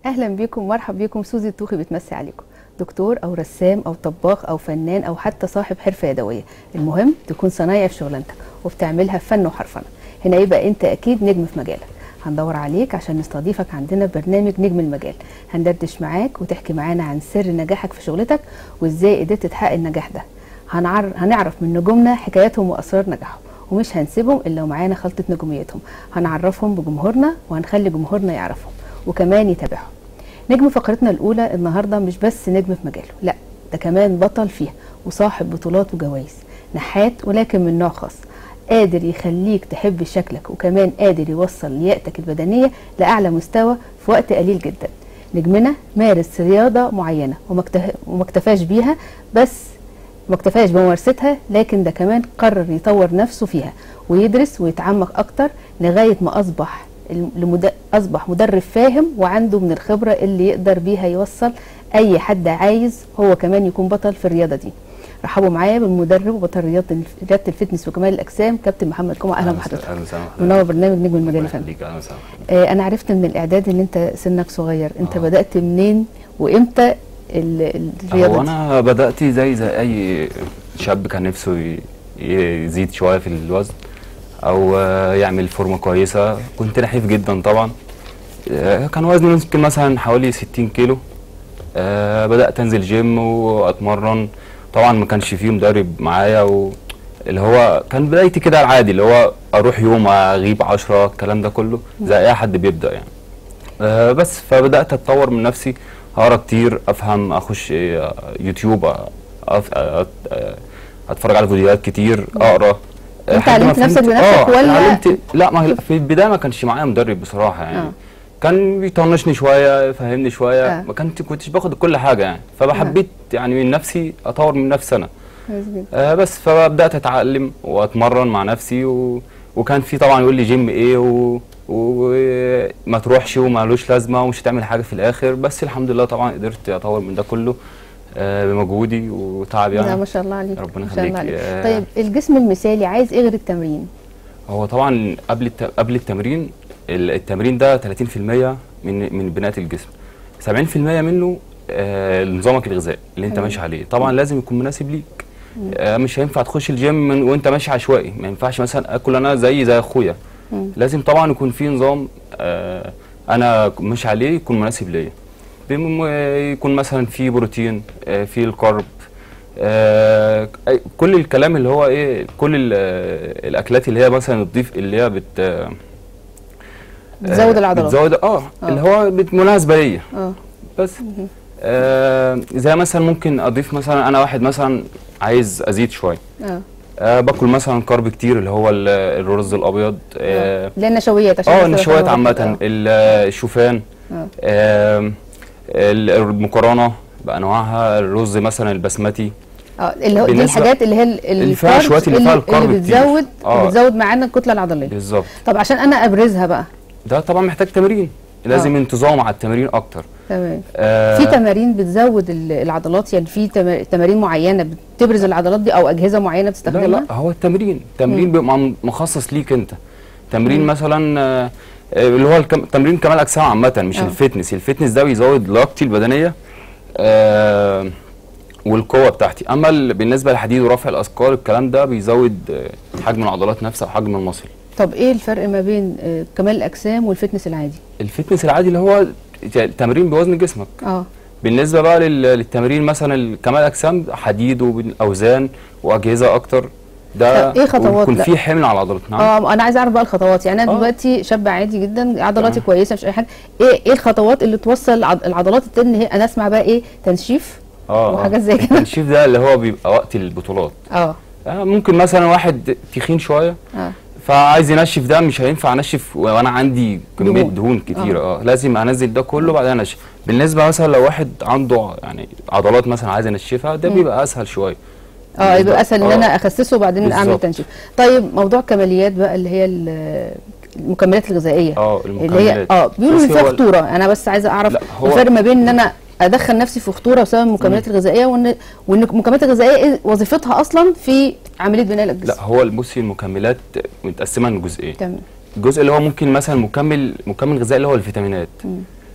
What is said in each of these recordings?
اهلا بيكم ومرحب بيكم سوزي الطوخي بتمسي عليكم دكتور او رسام او طباخ او فنان او حتى صاحب حرفه يدويه المهم تكون صنايعي في شغلانتك وبتعملها فن وحرفنه هنا يبقى انت اكيد نجم في مجالك هندور عليك عشان نستضيفك عندنا في برنامج نجم المجال هندردش معاك وتحكي معانا عن سر نجاحك في شغلتك وازاي قدرت تحقق النجاح ده هنعر... هنعرف من نجومنا حكاياتهم واسرار نجاحهم ومش هنسيبهم الا ومعانا خلطه نجوميتهم هنعرفهم بجمهورنا وهنخلي جمهورنا يعرفهم وكمان يتابعهم نجم فقرتنا الاولى النهارده مش بس نجم في مجاله لا ده كمان بطل فيها وصاحب بطولات وجوائز نحات ولكن من نوع خاص قادر يخليك تحب شكلك وكمان قادر يوصل لياقتك البدنيه لاعلى مستوى في وقت قليل جدا نجمنا مارس رياضه معينه وما اكتف- وما اكتفاش بيها بس ما اكتفاش بممارستها لكن ده كمان قرر يطور نفسه فيها ويدرس ويتعمق اكتر لغايه ما اصبح المد... اصبح مدرب فاهم وعنده من الخبره اللي يقدر بيها يوصل اي حد عايز هو كمان يكون بطل في الرياضه دي رحبوا معايا بالمدرب وبطل رياضه رياضه الفتنس وكمال الاجسام كابتن محمد جمعه اهلا بحضرتك اهلا وسهلا منور برنامج نجم المجال يا ربنا فندم يخليك اهلا وسهلا آه انا عرفت من الاعداد ان انت سنك صغير انت آه. بدات منين وامتى ال- الرياضه هو دي؟ انا بدات زي زي اي شاب كان نفسه ي- يزيد شويه في الوزن او آه، يعمل فورمه كويسه كنت نحيف جدا طبعا آه، كان وزني ممكن مثلا حوالي 60 كيلو آه، بدات انزل جيم واتمرن طبعا ما كانش فيه مدرب معايا و اللي هو كان بدايتي كده العادي اللي هو اروح يوم اغيب 10 الكلام ده كله زي اي حد بيبدا يعني آه، بس فبدات اتطور من نفسي اقرا كتير افهم اخش آه، يوتيوب آه، أف- آه، آه، اتفرج على فيديوهات كتير اقرا آه، أنت لحد ما علمت نفسك فهمت- بنفسك آه، ولا- علمت لا ما في البدايه ما كانش معايا مدرب بصراحه يعني آه. كان بيطنشني شويه يفهمني شويه آه. ما كنت كنتش باخد كل حاجه يعني فبحبيت يعني من نفسي اطور من نفسي انا كويس جدا. آه بس فبدات اتعلم واتمرن مع نفسي و... وكان في طبعا يقول لي جيم ايه و... وما تروحش ومالوش لازمه ومش هتعمل حاجه في الاخر بس الحمد لله طبعا قدرت اطور من ده كله آه بمجهودي وتعبي لا يعني ما شاء الله عليك ربنا ما شاء الله يخليك. عليك آه. طيب الجسم المثالي عايز ايه غير التمرين هو طبعا قبل الت... قبل التمرين ال- التمرين ده 30% من من بناء الجسم 70% منه آه نظامك الغذائي اللي انت حلو. ماشي عليه طبعا لازم يكون مناسب ليك آه مش هينفع تخش الجيم من وانت ماشي عشوائي ما ينفعش مثلا اكل انا زي زي اخويا مم. لازم طبعا يكون في نظام آه انا ماشي عليه يكون مناسب ليا بم- يكون مثلا في بروتين آه في الكارب آه أي- كل الكلام اللي هو ايه كل ال- آه، الاكلات اللي هي مثلا تضيف اللي هي بت آه، بتزود آه، العضلات بتزود اه آه. اللي هو بت- مناسبه ليا اه بس آه زي مثلا ممكن اضيف مثلا انا واحد مثلا عايز ازيد شويه اه آه باكل مثلا كارب كتير اللي هو ال- الرز الابيض اه اللي هي النشويات عشان اه بس النشويات أبقى عامه فاهمة. ال- الشوفان آه. آه ال- المكرونه بانواعها الرز مثلا البسمتي اه اللي هو دي بالنسبة- الحاجات اللي هي ال- اللي فيها الكاربس شوية اللي فيها الكارب اللي كتير. بتزود آه. بتزود معانا الكتله العضليه بالظبط طب عشان انا ابرزها بقى ده طبعا محتاج تمرين لازم آه. انتظام على التمرين اكتر تمام آه في تمارين بتزود ال- العضلات يعني في تم- تمارين معينه بتبرز العضلات دي او اجهزه معينه لا بتستخدمها لا هو التمرين التمرين بيبقى مخصص ليك انت تمرين مم. مثلا آه، آه، اللي هو الكم... تمرين كمال اجسام عامه مش آه. الفتنس الفتنس ده بيزود لياقتي البدنيه آه والقوه بتاعتي اما ال- بالنسبه للحديد ورفع الاثقال الكلام ده بيزود آه، حجم العضلات نفسها وحجم المصل طب ايه الفرق ما بين آه، كمال الاجسام والفتنس العادي الفتنس العادي اللي هو تمرين بوزن جسمك اه بالنسبه بقى لل- للتمرين مثلا كمال اجسام حديد واوزان واجهزه اكتر ده طب إيه خطوات؟ ويكون لا. فيه حمل على العضلات نعم اه انا عايزه اعرف بقى الخطوات يعني انا آه. دلوقتي شاب عادي جدا عضلاتي تمام. كويسه مش اي حاجه ايه ايه الخطوات اللي توصل العض- العضلات التانية ان هي انا اسمع بقى ايه تنشيف اه وحاجات آه. زي كده. التنشيف ده اللي هو بيبقى وقت البطولات اه آه ممكن مثلا واحد تخين شويه اه فعايز ينشف ده مش هينفع انشف وانا عندي كميه دهون. دهون كتيره اه لازم انزل ده كله بعدين انشف بالنسبه مثلا لو واحد عنده يعني عضلات مثلا عايز ينشفها ده مم. بيبقى اسهل شويه اه يبقى اسهل ان آه. انا اخسسه وبعدين اعمل بالظبط. تنشيف طيب موضوع كماليات بقى اللي هي ال- المكملات الغذائيه اه اللي هي المكملات اه بيقولوا ان بصي فيها هو- خطوره انا بس عايزه اعرف لا، هو- الفرق ما بين ان انا ادخل نفسي في خطوره بسبب المكملات الغذائيه وان وان المكملات الغذائيه ايه وظيفتها اصلا في عمليه بناء الجسم لا هو بصي المكملات متقسمه لجزئين تمام الجزء اللي هو ممكن مثلا مكمل مكمل غذائي اللي هو الفيتامينات مم.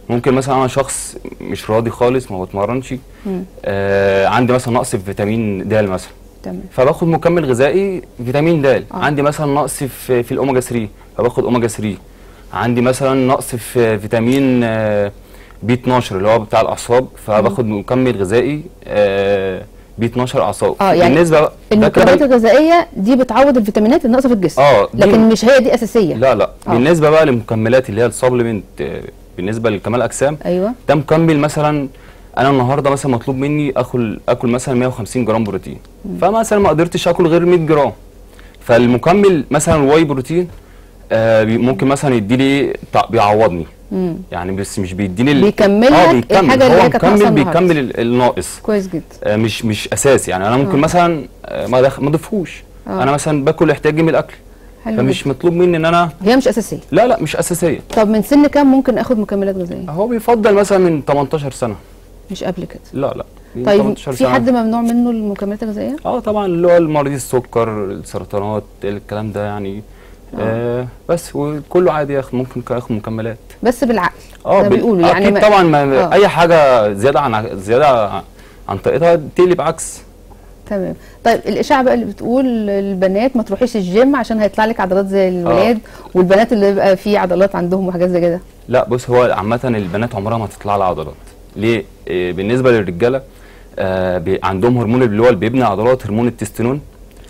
ممكن مثلا انا شخص مش راضي خالص ما بتمرنش مم. آه عندي مثلا نقص في فيتامين د مثلا تمام فباخد مكمل غذائي فيتامين د آه. عندي مثلا نقص في في الاوميجا 3 فباخد اوميجا 3 عندي مثلا نقص في فيتامين آه، بي 12 اللي هو بتاع الاعصاب فباخد مكمل غذائي آه، بي 12 اعصاب آه، يعني بالنسبه بقى- ده كده المكملات الغذائيه دي بتعوض الفيتامينات الناقصه في الجسم اه دي- لكن مش هي دي اساسيه لا لا آه. بالنسبه بقى للمكملات اللي هي السبلمنت آه، بالنسبه لكمال الاجسام ايوه ده مكمل مثلا انا النهارده مثلا مطلوب مني اكل اكل مثلا 150 جرام بروتين فمثلا ما قدرتش اكل غير 100 جرام فالمكمل مثلا الواي بروتين آه بي- ممكن مثلا يدي لي بيعوضني مم. يعني بس مش بيديني ال- بيكمل اه لك بيكمل الحاجة اللي هو هي كانت ناقصة مكمل النهاردة. بيكمل ال- الناقص كويس جدا آه مش مش اساسي يعني انا ممكن آه. مثلا آه ما دخ- ما اضيفهوش آه. انا مثلا باكل احتياجي من الاكل حلو فمش جدا. مطلوب مني ان انا هي مش اساسيه لا لا مش اساسيه طب من سن كام ممكن اخد مكملات غذائيه هو بيفضل مثلا من 18 سنه مش قبل كده لا لا من طيب 18 في سنة. حد ممنوع منه المكملات الغذائيه اه طبعا اللي هو المريض السكر السرطانات الكلام ده يعني آه بس وكله عادي ياخد ممكن كان ياخد مكملات بس بالعقل اه ده بال- بيقولوا يعني اكيد ما- طبعا ما آه. اي حاجه زياده عن زياده عن طاقتها تقلب عكس تمام طيب الاشاعه بقى اللي بتقول البنات ما تروحيش الجيم عشان هيطلع لك عضلات زي الولاد والبنات اللي بيبقى في عضلات عندهم وحاجات زي كده لا بص هو عامه البنات عمرها ما تطلع لها عضلات ليه إيه بالنسبه للرجاله آه بي عندهم هرمون اللي هو اللي بيبني عضلات هرمون التستيرون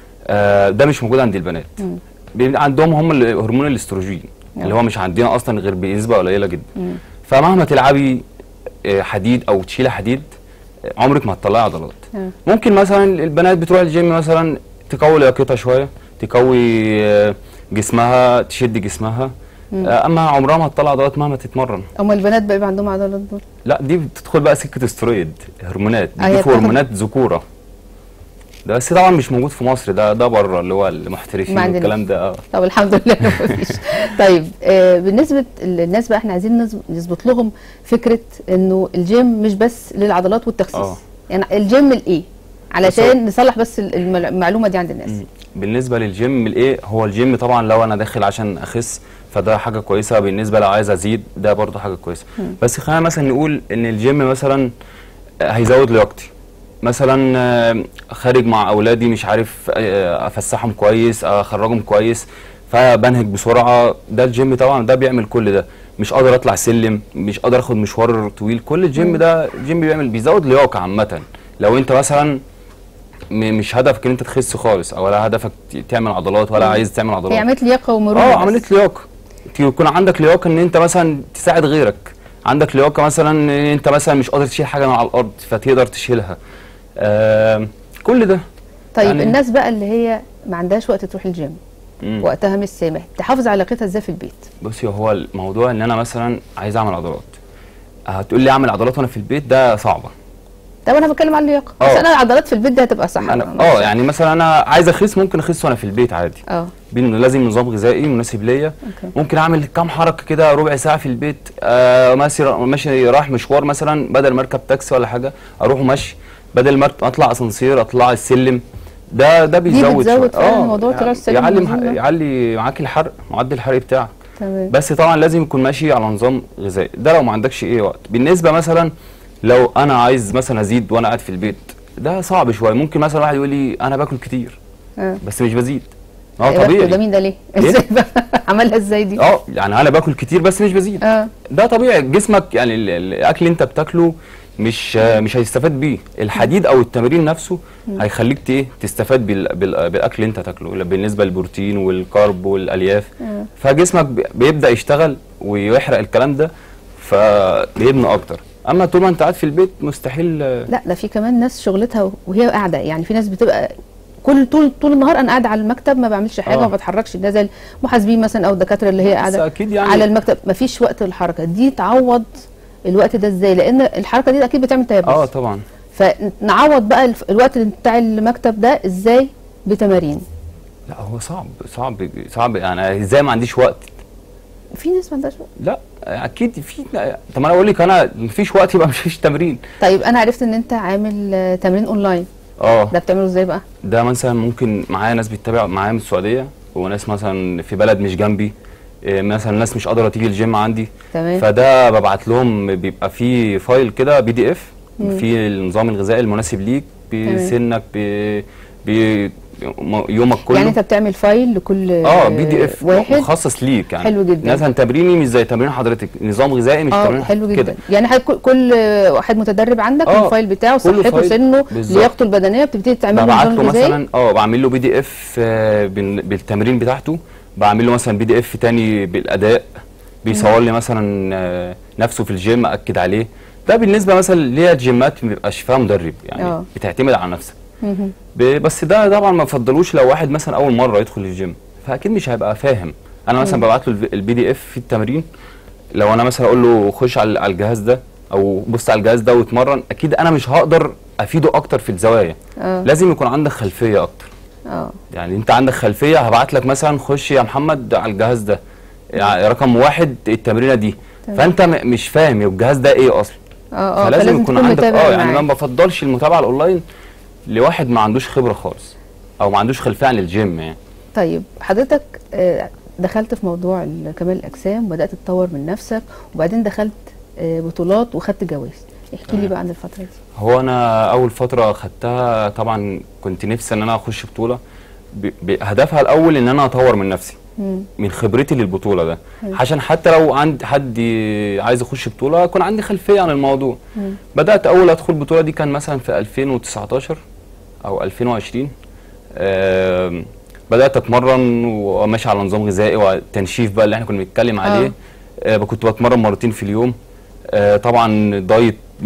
آه ده مش موجود عند البنات مم. بيبقى عندهم هم ال- هرمون الاستروجين آه. اللي هو مش عندنا اصلا غير بنسبه قليله جدا مم. فمهما تلعبي آه، حديد او تشيلي حديد آه، عمرك ما هتطلعي عضلات آه. ممكن مثلا البنات بتروح الجيم مثلا تقوي لياقتها شويه تقوي آه، جسمها تشد جسمها مم. آه، اما عمرها ما هتطلع عضلات مهما تتمرن اما البنات بقى يبقى عندهم عضلات دول لا دي بتدخل بقى سكه استرويد هرمونات آه، هي بيديكوا بتاخد- هرمونات ذكوره ده بس طبعا مش موجود في مصر ده ده بره اللي هو المحترفين ما عندناش. والكلام ده اه طب الحمد لله إنه مفيش طيب آه بالنسبه للناس بقى احنا عايزين نظ- نظبط لهم فكره انه الجيم مش بس للعضلات والتخسيس آه. يعني الجيم لايه بس علشان نصلح بس الم- المعلومه دي عند الناس مم. بالنسبه للجيم الايه هو الجيم طبعا لو انا داخل عشان اخس فده حاجه كويسه بالنسبه لو عايز ازيد ده برضه حاجه كويسه بس خلينا مثلا نقول ان الجيم مثلا آه، هيزود لياقتي مثلا آه، خارج مع اولادي مش عارف آه، افسحهم كويس اخرجهم كويس فبنهج بسرعه ده الجيم طبعا ده بيعمل كل ده مش قادر اطلع سلم مش قادر اخد مشوار طويل كل الجيم ده الجيم بيعمل بيزود لياقه عامه لو انت مثلا م- مش هدفك ان انت تخس خالص او ولا هدفك ت- تعمل عضلات ولا مم. عايز تعمل هي عضلات عمليه لياقه ومرونه اه بس. عمليه لياقه ت- يكون عندك لياقه ان انت مثلا تساعد غيرك عندك لياقه مثلا ان انت مثلا مش قادر تشيل حاجه من على الارض فتقدر تشيلها آه كل ده طيب يعني- الناس بقى اللي هي ما عندهاش وقت تروح الجيم مم. وقتها مش سامح تحافظ على علاقتها ازاي في البيت بصي هو الموضوع ان انا مثلا عايز اعمل عضلات هتقول لي اعمل عضلات وانا في البيت ده صعبه طب انا بتكلم عن اللياقه بس آه. انا العضلات في البيت دي هتبقى صح انا مش- اه يعني مثلا انا عايز اخس ممكن اخس وانا في البيت عادي اه بين لازم نظام غذائي مناسب ليا اوكي ممكن اعمل كام حركه كده ربع ساعه في البيت آه ماشي ماشي رايح مشوار مثلا بدل ما اركب تاكسي ولا حاجه اروح مشي بدل ما اطلع اسانسير اطلع السلم ده ده بيزود بتزود شوية. فعلا موضوع طلوع السلم يعلي والنزول ده. يعلي معاك الحرق معدل الحرق بتاعك تمام بس طبعا لازم يكون ماشي على نظام غذائي ده لو ما عندكش ايه وقت بالنسبه مثلا لو انا عايز مثلا ازيد وانا قاعد في البيت ده صعب شويه ممكن مثلا واحد يقول لي انا باكل كتير اه بس مش بزيد ما هو إيه بقى ده طبيعي مين ده ليه؟ إيه؟ ازاي بقى عملها ازاي دي؟ اه يعني انا باكل كتير بس مش بزيد اه ده طبيعي جسمك يعني ال- ال- الاكل اللي انت بتاكله مش مش هيستفاد بيه الحديد او التمرين نفسه هيخليك ت- ايه تستفاد بال- بال- بالاكل اللي انت تاكله بالنسبه للبروتين والكارب والالياف آه. فجسمك بي- بيبدا يشتغل ويحرق الكلام ده فبيبني اكتر اما طول ما انت قاعد في البيت مستحيل آه، لا ده في كمان ناس شغلتها وهي قاعده يعني في ناس بتبقى كل طول طول النهار انا قاعده على المكتب ما بعملش حاجه آه. ما بتحركش ده زي المحاسبين مثلا او الدكاتره اللي هي بس قاعده اكيد يعني على المكتب ما فيش وقت للحركه دي تعوض الوقت ده ازاي لان الحركه دي اكيد بتعمل تيبس اه طبعا فنعوض بقى الف- الوقت بتاع المكتب ده ازاي بتمارين لا هو صعب صعب صعب يعني ازاي ما عنديش وقت في ناس ما عندهاش وقت لا اكيد في طب انا اقول لك انا مفيش وقت يبقى مفيش تمرين طيب انا عرفت ان انت عامل آه، تمرين اونلاين اه ده بتعمله ازاي بقى ده مثلا ممكن معايا ناس بتتابع معايا من السعوديه وناس مثلا في بلد مش جنبي آه، مثلا ناس مش قادره تيجي الجيم عندي تمام فده ببعت لهم بيبقى فيه فايل كده بي دي اف فيه النظام الغذائي المناسب ليك بسنك ب- ب- يومك كله يعني انت بتعمل فايل لكل اه بي دي اف واحد مخصص ليك يعني حلو جدا. مثلا تمريني مش زي تمرين حضرتك نظام غذائي مش اه تمرين حلو كده. جدا يعني حضرتك كل- كل واحد متدرب عندك آه، الفايل بتاعه كله صحته فايل. سنه بالظبط. لياقته البدنيه بتبتدي تعمل له ببعت نظام له غذائي مثلا اه بعمل له بي دي اف آه، بال- بالتمرين بتاعته بعمل له مثلا بي دي اف تاني بالاداء بيصور لي مثلا آه، نفسه في الجيم اكد عليه ده بالنسبه مثلا ليا جيمات ما بيبقاش فيها مدرب يعني آه. بتعتمد على نفسك مهم. ب- بس ده طبعا ما بفضلوش لو واحد مثلا اول مره يدخل الجيم فاكيد مش هيبقى فاهم انا مثلا ببعت له البي دي اف في التمرين لو انا مثلا اقول له خش على على الجهاز ده او بص على الجهاز ده واتمرن اكيد انا مش هقدر افيده اكتر في الزوايا اه لازم يكون عندك خلفيه اكتر اه يعني انت عندك خلفيه هبعت لك مثلا خش يا محمد على الجهاز ده يعني رقم واحد التمرينه دي تمام. فانت م- مش فاهم الجهاز ده ايه اصلا اه اه فلازم فلازم يكون تكون عندك متابع اه يعني معاه. ما بفضلش المتابعه الاونلاين لواحد ما عندوش خبره خالص او ما عندوش خلفيه عن الجيم يعني طيب حضرتك آه، دخلت في موضوع ال- كمال الاجسام وبدات تطور من نفسك وبعدين دخلت آه، بطولات وخدت جوائز احكي لي تمام. بقى عن الفتره دي هو انا اول فتره خدتها طبعا كنت نفسي ان انا اخش بطوله ب- بهدفها الاول ان انا اطور من نفسي مم. من خبرتي للبطوله ده حلو. عشان حتى لو عند حد عايز يخش بطوله يكون عندي خلفيه عن الموضوع مم. بدات اول ادخل البطوله دي كان مثلا في 2019 او 2020 آم، بدات اتمرن وماشي على نظام غذائي والتنشيف بقى اللي احنا كنا بنتكلم عليه آه، كنت بتمرن مرتين في اليوم آه، طبعا دايت 100%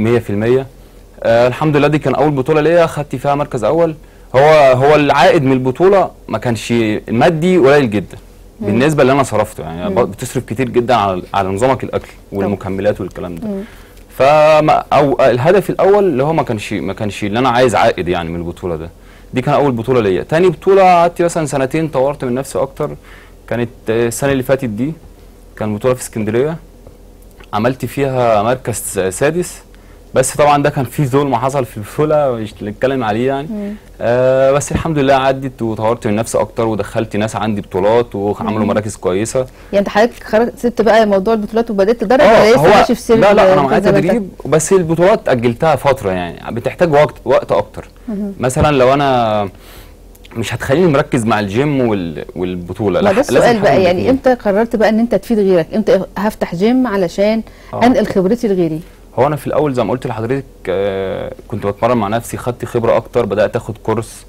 آه، الحمد لله دي كان اول بطوله ليا خدت فيها مركز اول هو هو العائد من البطوله ما كانش مادي قليل جدا بالنسبه اللي انا صرفته يعني مم. بتصرف كتير جدا على على نظامك الاكل والمكملات والكلام ده مم. فما او الهدف الاول اللي هو ما كانش ما كانش اللي انا عايز عائد يعني من البطوله ده دي كان اول بطوله ليا تاني بطوله قعدت مثلا سنتين طورت من نفسي اكتر كانت آه، السنه اللي فاتت دي كان بطوله في اسكندريه عملت فيها مركز سادس بس طبعا ده كان فيه ظلم حصل في البطوله مش نتكلم عليه يعني مم. آه بس الحمد لله عدت وطورت من نفسي اكتر ودخلت ناس عندي بطولات وعملوا مراكز كويسه يعني انت حضرتك خرجت سبت بقى موضوع البطولات وبدات تدرب اه ولا لسه هو ماشي في سير لا لا انا معايا التزاماتك؟ تدريب بس البطولات اجلتها فتره يعني بتحتاج وقت وقت اكتر مثلا لو انا مش هتخليني مركز مع الجيم وال... والبطوله ما لا، ده لازم السؤال بقى حاجة من يعني الاتنين. امتى قررت بقى ان انت تفيد غيرك امتى هفتح جيم علشان آه. انقل خبرتي لغيري هو انا في الاول زي ما قلت لحضرتك آه كنت بتمرن مع نفسي خدت خبره اكتر بدات اخد كورس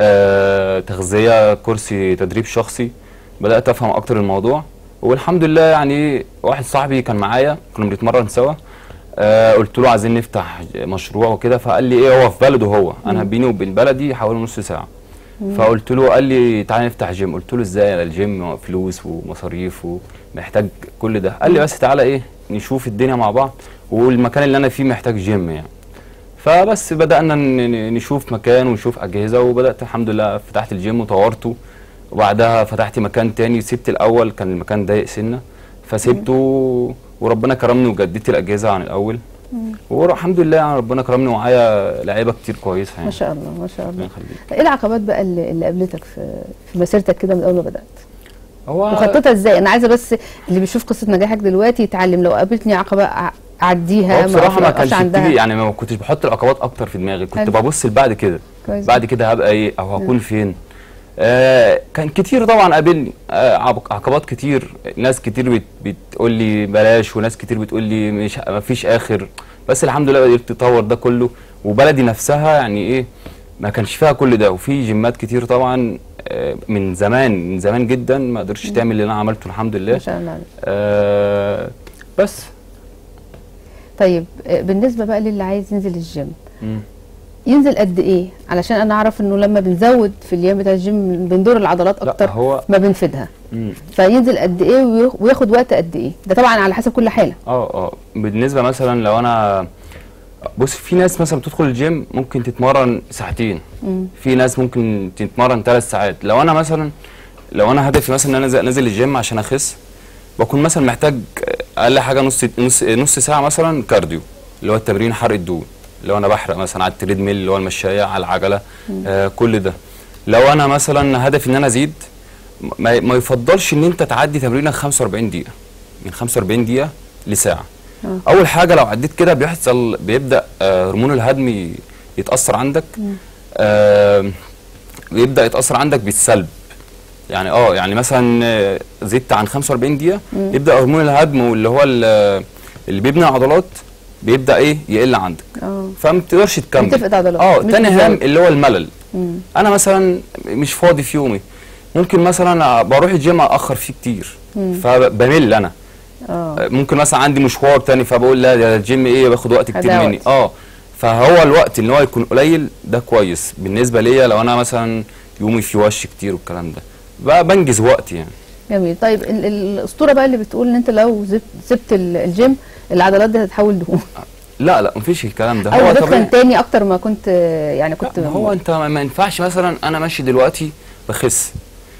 آه تغذيه كورس تدريب شخصي بدات افهم اكتر الموضوع والحمد لله يعني واحد صاحبي كان معايا كنا بنتمرن سوا آه قلت له عايزين نفتح مشروع وكده فقال لي ايه هو في بلده هو انا بيني وبين بلدي حوالي نص ساعه فقلت له قال لي تعالى نفتح جيم قلت له ازاي أنا الجيم فلوس ومصاريف ومحتاج كل ده قال لي بس تعالى ايه نشوف الدنيا مع بعض والمكان اللي انا فيه محتاج جيم يعني فبس بدأنا ن- ن- نشوف مكان ونشوف أجهزة وبدأت الحمد لله فتحت الجيم وطورته وبعدها فتحت مكان تاني سبت الأول كان المكان ضيق سنة فسبته وربنا كرمني وجددت الأجهزة عن الأول والحمد لله يعني ربنا كرمني ومعايا لعيبة كتير كويسة يعني ما شاء الله ما شاء ربنا الله يخليك ايه العقبات بقى اللي, اللي قابلتك في في مسيرتك كده من اول ما بدات هو وخطتها ازاي انا عايزه بس اللي بيشوف قصه نجاحك دلوقتي يتعلم لو قابلتني عقبه أع- اعديها هو بصراحة ما أقفش كانش عندها بتيجي يعني ما كنتش بحط العقبات أكتر في دماغي كنت حلو. ببص لبعد كده كويس بعد كده هبقى ايه او هكون فين آه كان كتير طبعا قابلني آه عق- عقبات كتير ناس كتير بت بتقول لي بلاش وناس كتير بتقول لي مش ما فيش اخر بس الحمد لله قدرت اطور ده كله وبلدي نفسها يعني ايه ما كانش فيها كل ده وفي جيمات كتير طبعا آه من زمان من زمان جدا ما قدرتش تعمل اللي انا عملته الحمد ما لله شاء الله عليك. آه بس طيب آه، بالنسبه بقى للي عايز ينزل الجيم مم. ينزل قد ايه علشان انا اعرف انه لما بنزود في الايام بتاع الجيم بندور العضلات لا اكتر هو ما بنفيدها مم. فينزل قد ايه ويخ- وياخد وقت قد ايه ده طبعا على حسب كل حاله اه اه بالنسبه مثلا لو انا بص في ناس مثلا بتدخل الجيم ممكن تتمرن ساعتين مم. في ناس ممكن تتمرن ثلاث ساعات لو انا مثلا لو انا هدفي مثلا ان انا نازل- نازل الجيم عشان اخس بكون مثلا محتاج اقل حاجه نص نص نص ساعه مثلا كارديو اللي هو التمرين حرق الدهون لو انا بحرق مثلا على التريد ميل اللي هو المشايه على العجله آه كل ده لو انا مثلا هدفي ان انا ازيد ما, ما يفضلش ان انت تعدي تمرينك 45 دقيقه من 45 دقيقه لساعه آه. اول حاجه لو عديت كده بيحصل بيبدا آه، هرمون الهضم ي- يتاثر عندك آه، بيبدا يتاثر عندك بالسلب يعني اه يعني مثلا آه، زدت عن 45 دقيقه يبدا هرمون الهضم واللي هو ال- اللي بيبني عضلات بيبدا ايه يقل عندك اه فما بتقدرش تكمل بتفقد عضلات، اه مش تاني بتزود. هام اللي هو الملل مم. انا مثلا مش فاضي في يومي ممكن مثلا بروح الجيم اخر فيه كتير فبمل انا اه ممكن مثلا عندي مشوار تاني فبقول لا ده الجيم ايه باخد وقت كتير هضيع مني وقت. اه فهو الوقت ان هو يكون قليل ده كويس بالنسبه ليا لو انا مثلا يومي فيه وش كتير والكلام ده بقى بنجز وقتي يعني جميل طيب ال- ال- الاسطوره بقى اللي بتقول ان انت لو زبت سبت ال- الجيم العضلات دي هتتحول دهون لا لا مفيش الكلام ده او هو هتتخن طبيعي تاني اكتر ما كنت يعني كنت لا، ما هو انت ما ما ينفعش مثلا انا ماشي دلوقتي بخس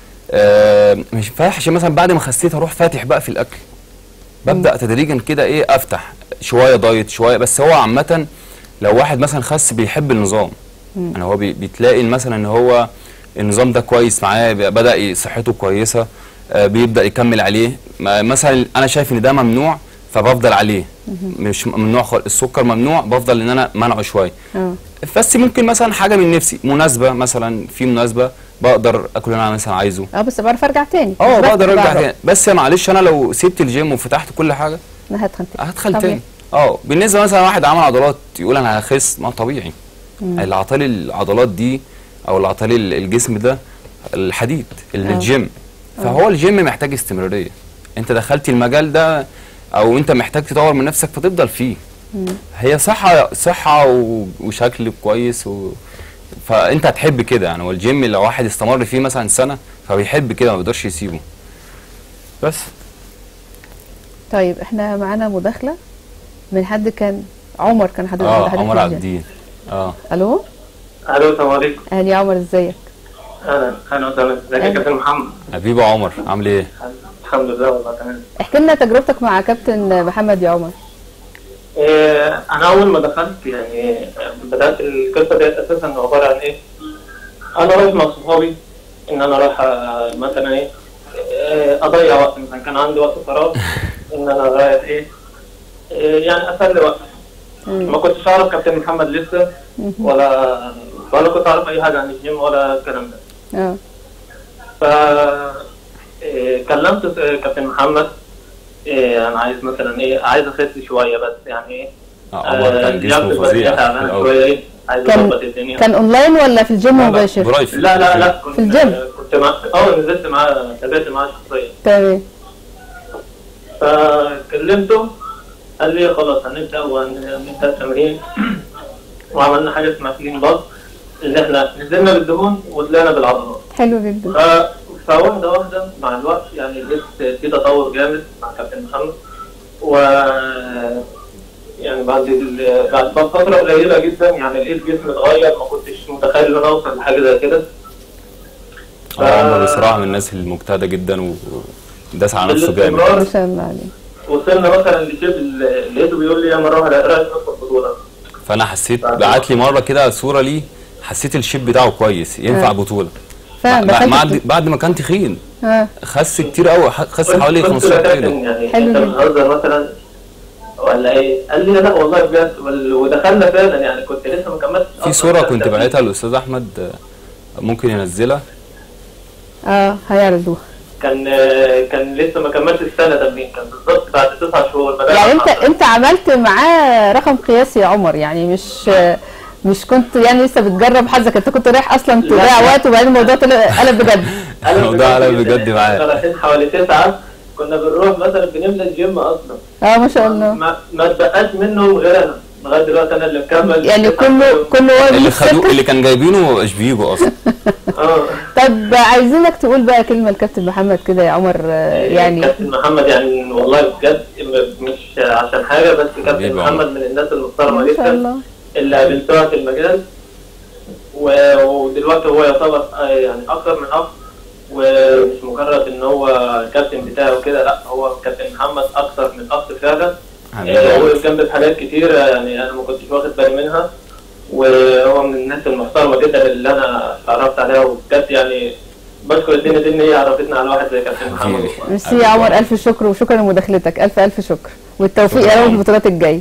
آه مش ينفعش مثلا بعد ما خسيت اروح فاتح بقى في الاكل ببدا تدريجا كده ايه افتح شويه دايت شويه بس هو عامه لو واحد مثلا خس بيحب النظام يعني هو بي- بتلاقي مثلا ان هو النظام ده كويس معاه بي- بدا ي- صحته كويسه آه بيبدا يكمل عليه ما- مثلا انا شايف ان ده ممنوع فبفضل عليه مش ممنوع خالص السكر ممنوع بفضل ان انا منعه شويه اه بس ممكن مثلا حاجه من نفسي مناسبه مثلا في مناسبه بقدر اكل اللي انا مثلا عايزه اه بس بعرف ارجع تاني اه مش بس بقدر ارجع بعرف. تاني بس يا معلش انا لو سبت الجيم وفتحت كل حاجه انا هتخن تاني هدخل طبيعي. تاني اه بالنسبه مثلا واحد عمل عضلات يقول انا هخس ما طبيعي العطال العضلات دي او العطال ال- الجسم ده الحديد اللي آه. الجيم فهو الجيم محتاج استمراريه انت دخلت المجال ده او انت محتاج تطور من نفسك فتفضل فيه هي صحه صحه و- وشكل كويس و... فانت هتحب كده يعني والجيم لو واحد استمر فيه مثلا سنه فبيحب كده ما بيقدرش يسيبه بس طيب احنا معانا مداخله من حد كان عمر كان حد اه حد عمر في عبد الجيم. الدين اه الو الو السلام عليكم اهلا يا عمر ازيك اهلا اهلا وسهلا ازيك يا أهلا. كابتن محمد حبيبي عمر عامل ايه الحمد لله والله تمام احكي لنا تجربتك مع كابتن محمد يا عمر إيه انا اول ما دخلت يعني بدات القصه دي اساسا عباره عن ايه انا رايح مع صحابي ان انا رايح آه، مثلا ايه آه، اضيع وقت مثلا كان عندي وقت فراغ ان انا رايح ايه إيه، يعني اسلي وقت ما كنتش اعرف كابتن محمد لسه ولا ولا كنت اعرف اي حاجه عن الجيم ولا الكلام ده اه ف إيه، كلمت كابتن محمد إيه، انا عايز مثلا ايه عايز اخس شويه بس يعني ايه آه، عمر كان آه، جسمه لياقتي فظيع بدأت في تعبانة الأول. شويه ايه عايز كان اظبط الدنيا كان اونلاين ولا في الجيم مباشر برايفت لا لا لا كنت في الجيم؟ كنت مع اه نزلت معاه تابعت معاه شخصيا تمام فكلمته قال لي خلاص هنبدا ونبدا التمرين وعملنا حاجه اسمها كلين باص اللي احنا نزلنا بالدهون وطلعنا بالعضلات حلو جدا ف- فواحدة واحدة مع الوقت يعني لقيت في تطور جامد مع كابتن محمد و يعني بعد ال... بعد فترة قليلة جدا يعني لقيت جسمي اتغير ما كنتش متخيل ان انا اوصل لحاجة زي كده آه، عمر بصراحه من الناس المجتهده جدا و- وداس على نفسه جامد ما بالاستمرار شاء الله عليك وصلنا مثلا لشيب ال- لقيته بيقول لي يا مروه لا رايك ندخل بطولة فانا حسيت بعت لي مره كده صوره ليه حسيت الشيب بتاعه كويس ينفع آه. بطوله فعلا بع- دخلت بعد في- بعد ما كان تخين اه خس كتير قوي خس قلت- حوالي قلت له 15 يا كيلو كابتن يعني حلو انت جدا. بتهزر مثلا ولا ايه؟ قال لي لا والله بجد وال- ودخلنا فعلا يعني كنت لسه ما كملتش في أصلاً صوره كنت التمرين. بعتها للاستاذ احمد آه، ممكن ينزلها اه هيعرضوها كان كان لسه ما كملش السنه تمرين كان بالظبط بعد تسع شهور بدأنا يعني انت نحضر. انت عملت معاه رقم قياسي يا عمر يعني مش مش كنت يعني لسه بتجرب حظك انت كنت رايح اصلا تضيع لا. وقت وبعدين الموضوع طلع قلب بجد قلب الموضوع قلب جدا. بجد معاه. احنا رايحين حوالي تسعه كنا بنروح مثلا بنملى الجيم اصلا اه ما شاء الله ما ما اتبقاش منهم غير انا لغايه دلوقتي انا اللي مكمل يعني كله كله واقف اللي بالسكة. خدوه اللي كان جايبينه مش بيجوا اصلا اه طب عايزينك تقول بقى كلمه لكابتن محمد كده يا عمر آه، يعني كابتن محمد يعني والله بجد م- مش عشان حاجه بس كابتن حبيبي محمد عمر. من الناس المحترمه ما شاء جدا الله اللي قابلتها في المجال و- ودلوقتي هو يعتبر آه، يعني اكتر من اخ ومش مجرد ان هو كابتن بتاعه وكده لا هو كابتن محمد اكتر من اخ فعلا حبيبي آه، عمر. وقف جنبي في حاجات كتير يعني انا ما كنتش واخد بالي منها وهو من الناس المحترمه جدا اللي انا اتعرفت عليها وبجد يعني بشكر الدنيا دي ان هي عرفتنا على واحد زي كابتن محمد حبيبي. ميرسي يا عمر الف شكر وشكرا لمداخلتك الف الف شكر والتوفيق يا شكراً. رب في البطولات الجايه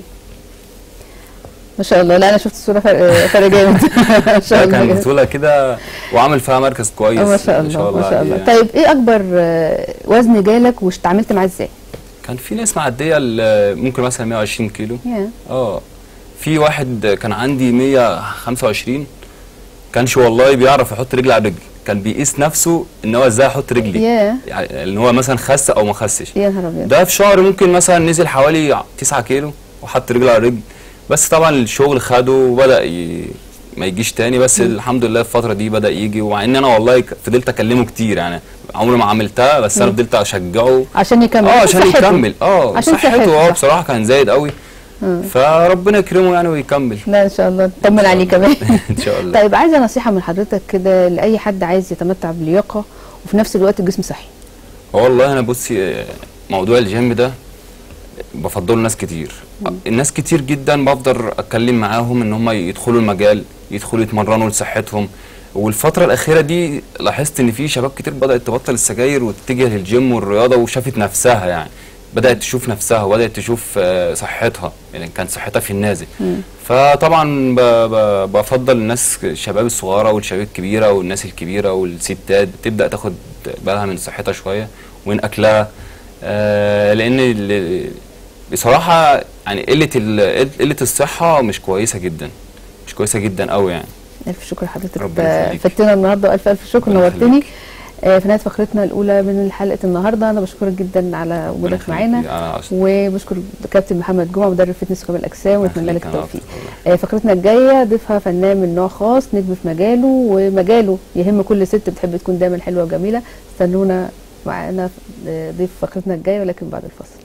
ما شاء الله لا انا شفت الصوره فرق فرق جامد ما شاء ده كان الله بطوله كده وعمل فيها مركز كويس ما شاء ان الله ما شاء الله عليه. طيب ايه اكبر آه، وزن جالك واتعاملت معاه ازاي؟ كان في ناس معديه ال- ممكن مثلا 120 كيلو يا اه في واحد كان عندي 125 كانش والله بيعرف يحط رجل على رجل كان بيقيس نفسه ان هو ازاي يحط رجلي يا يعني ان هو مثلا خس او ما خسش يا نهار ابيض ده في شهر ممكن مثلا نزل حوالي 9 كيلو وحط رجل على رجل بس طبعا الشغل خده وبدا ي... ما يجيش تاني بس الحمد لله الفتره دي بدا يجي ومع ان انا والله ك- فضلت اكلمه كتير يعني عمري ما عملتها بس انا فضلت اشجعه عشان يكمل اه عشان صحته. يكمل اه عشان صحته صحته، اه صح. بصراحه كان زايد قوي فربنا يكرمه يعني ويكمل لا ان شاء الله طمن عليه كمان ان شاء الله طيب عايزه نصيحه من حضرتك كده لاي حد عايز يتمتع بلياقه وفي نفس الوقت الجسم صحي هو والله انا بصي آه، موضوع الجيم ده بفضله ناس كتير الناس كتير جدا بفضل اتكلم معاهم ان هم يدخلوا المجال يدخلوا يتمرنوا لصحتهم والفترة الأخيرة دي لاحظت إن في شباب كتير بدأت تبطل السجاير وتتجه للجيم والرياضة وشافت نفسها يعني بدأت تشوف نفسها وبدأت تشوف آه، صحتها يعني كان صحتها في النازل فطبعا ب- ب- بفضل الناس الشباب الصغيرة والشباب الكبيرة والناس الكبيرة والستات تبدأ تاخد بالها من صحتها شوية ومن أكلها آه، لأن ال- بصراحة يعني قلة ال- قلة الصحة مش كويسة جدا مش كويسة جدا قوي يعني الف شكر لحضرتك ربنا آه، يخليك. فدتنا النهارده والف الف شكر ربنا نورتني يخليك. آه، في نهايه فقرتنا الاولى من حلقه النهارده انا بشكرك جدا على وجودك ربنا معانا يخليك. أنا عشان- وبشكر كابتن محمد جمعه مدرب فتنس وكمال الاجسام ونتمنى لك يخليك، أنا التوفيق أكتر والله. آه، فقرتنا الجايه ضيفها فنان من نوع خاص نجم في مجاله ومجاله يهم كل ست بتحب تكون دايما حلوه وجميله استنونا معانا آه، ضيف فقرتنا الجايه ولكن بعد الفصل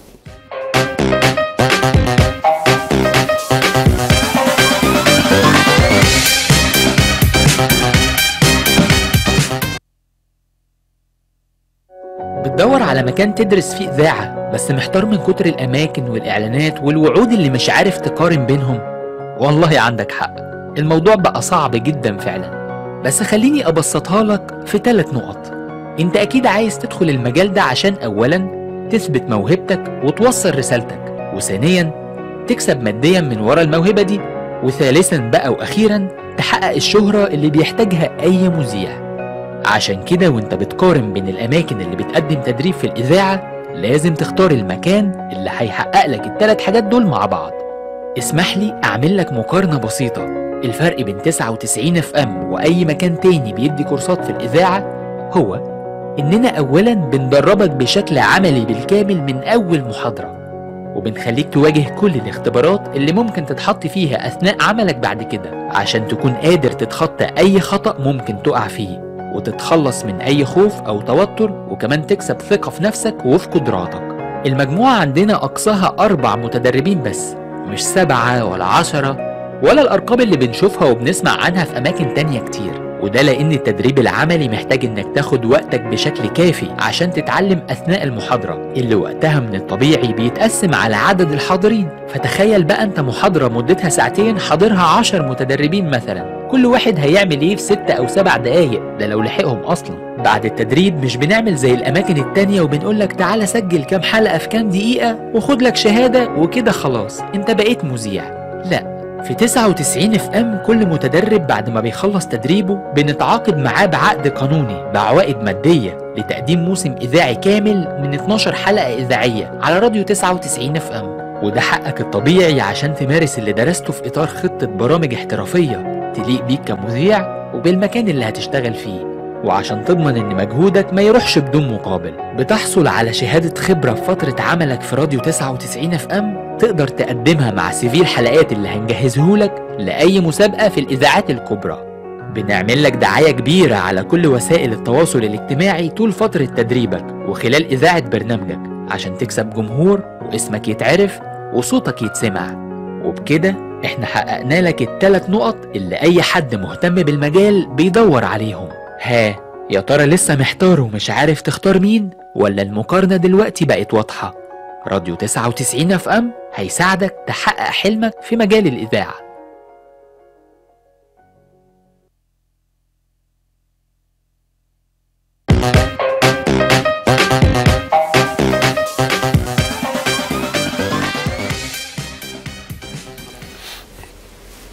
بتدور على مكان تدرس فيه إذاعة بس محتار من كتر الأماكن والإعلانات والوعود اللي مش عارف تقارن بينهم والله عندك حق الموضوع بقى صعب جدا فعلا بس خليني أبسطها لك في ثلاث نقط انت أكيد عايز تدخل المجال ده عشان أولا تثبت موهبتك وتوصل رسالتك وثانيا تكسب ماديا من ورا الموهبة دي وثالثا بقى وأخيرا تحقق الشهرة اللي بيحتاجها أي مذيع عشان كده وانت بتقارن بين الأماكن اللي بتقدم تدريب في الإذاعة لازم تختار المكان اللي هيحقق لك التلات حاجات دول مع بعض اسمح لي أعمل لك مقارنة بسيطة الفرق بين 99 اف ام وأي مكان تاني بيدي كورسات في الإذاعة هو إننا أولا بندربك بشكل عملي بالكامل من أول محاضرة وبنخليك تواجه كل الاختبارات اللي ممكن تتحط فيها أثناء عملك بعد كده عشان تكون قادر تتخطى أي خطأ ممكن تقع فيه وتتخلص من أي خوف أو توتر وكمان تكسب ثقة في نفسك وفي قدراتك المجموعة عندنا أقصاها أربع متدربين بس مش سبعة ولا عشرة ولا الأرقام اللي بنشوفها وبنسمع عنها في أماكن تانية كتير وده لأن التدريب العملي محتاج إنك تاخد وقتك بشكل كافي عشان تتعلم أثناء المحاضرة اللي وقتها من الطبيعي بيتقسم على عدد الحاضرين فتخيل بقى أنت محاضرة مدتها ساعتين حاضرها عشر متدربين مثلا كل واحد هيعمل ايه في ستة او سبع دقايق ده لو لحقهم اصلا بعد التدريب مش بنعمل زي الاماكن التانية وبنقول لك تعالى سجل كام حلقة في كام دقيقة وخد لك شهادة وكده خلاص انت بقيت مذيع لا في 99 اف ام كل متدرب بعد ما بيخلص تدريبه بنتعاقد معاه بعقد قانوني بعوائد مادية لتقديم موسم إذاعي كامل من 12 حلقة إذاعية على راديو 99 اف ام وده حقك الطبيعي عشان تمارس اللي درسته في إطار خطة برامج احترافية تليق بيك كمذيع وبالمكان اللي هتشتغل فيه وعشان تضمن ان مجهودك ما يروحش بدون مقابل بتحصل على شهادة خبرة في فترة عملك في راديو 99 اف ام تقدر تقدمها مع سيفي الحلقات اللي هنجهزهولك لأي مسابقة في الإذاعات الكبرى بنعمل لك دعاية كبيرة على كل وسائل التواصل الاجتماعي طول فترة تدريبك وخلال إذاعة برنامجك عشان تكسب جمهور واسمك يتعرف وصوتك يتسمع وبكده احنا حققنا لك التلات نقط اللي أي حد مهتم بالمجال بيدور عليهم ها يا ترى لسه محتار ومش عارف تختار مين ولا المقارنة دلوقتي بقت واضحة راديو 99 اف ام هيساعدك تحقق حلمك في مجال الإذاعة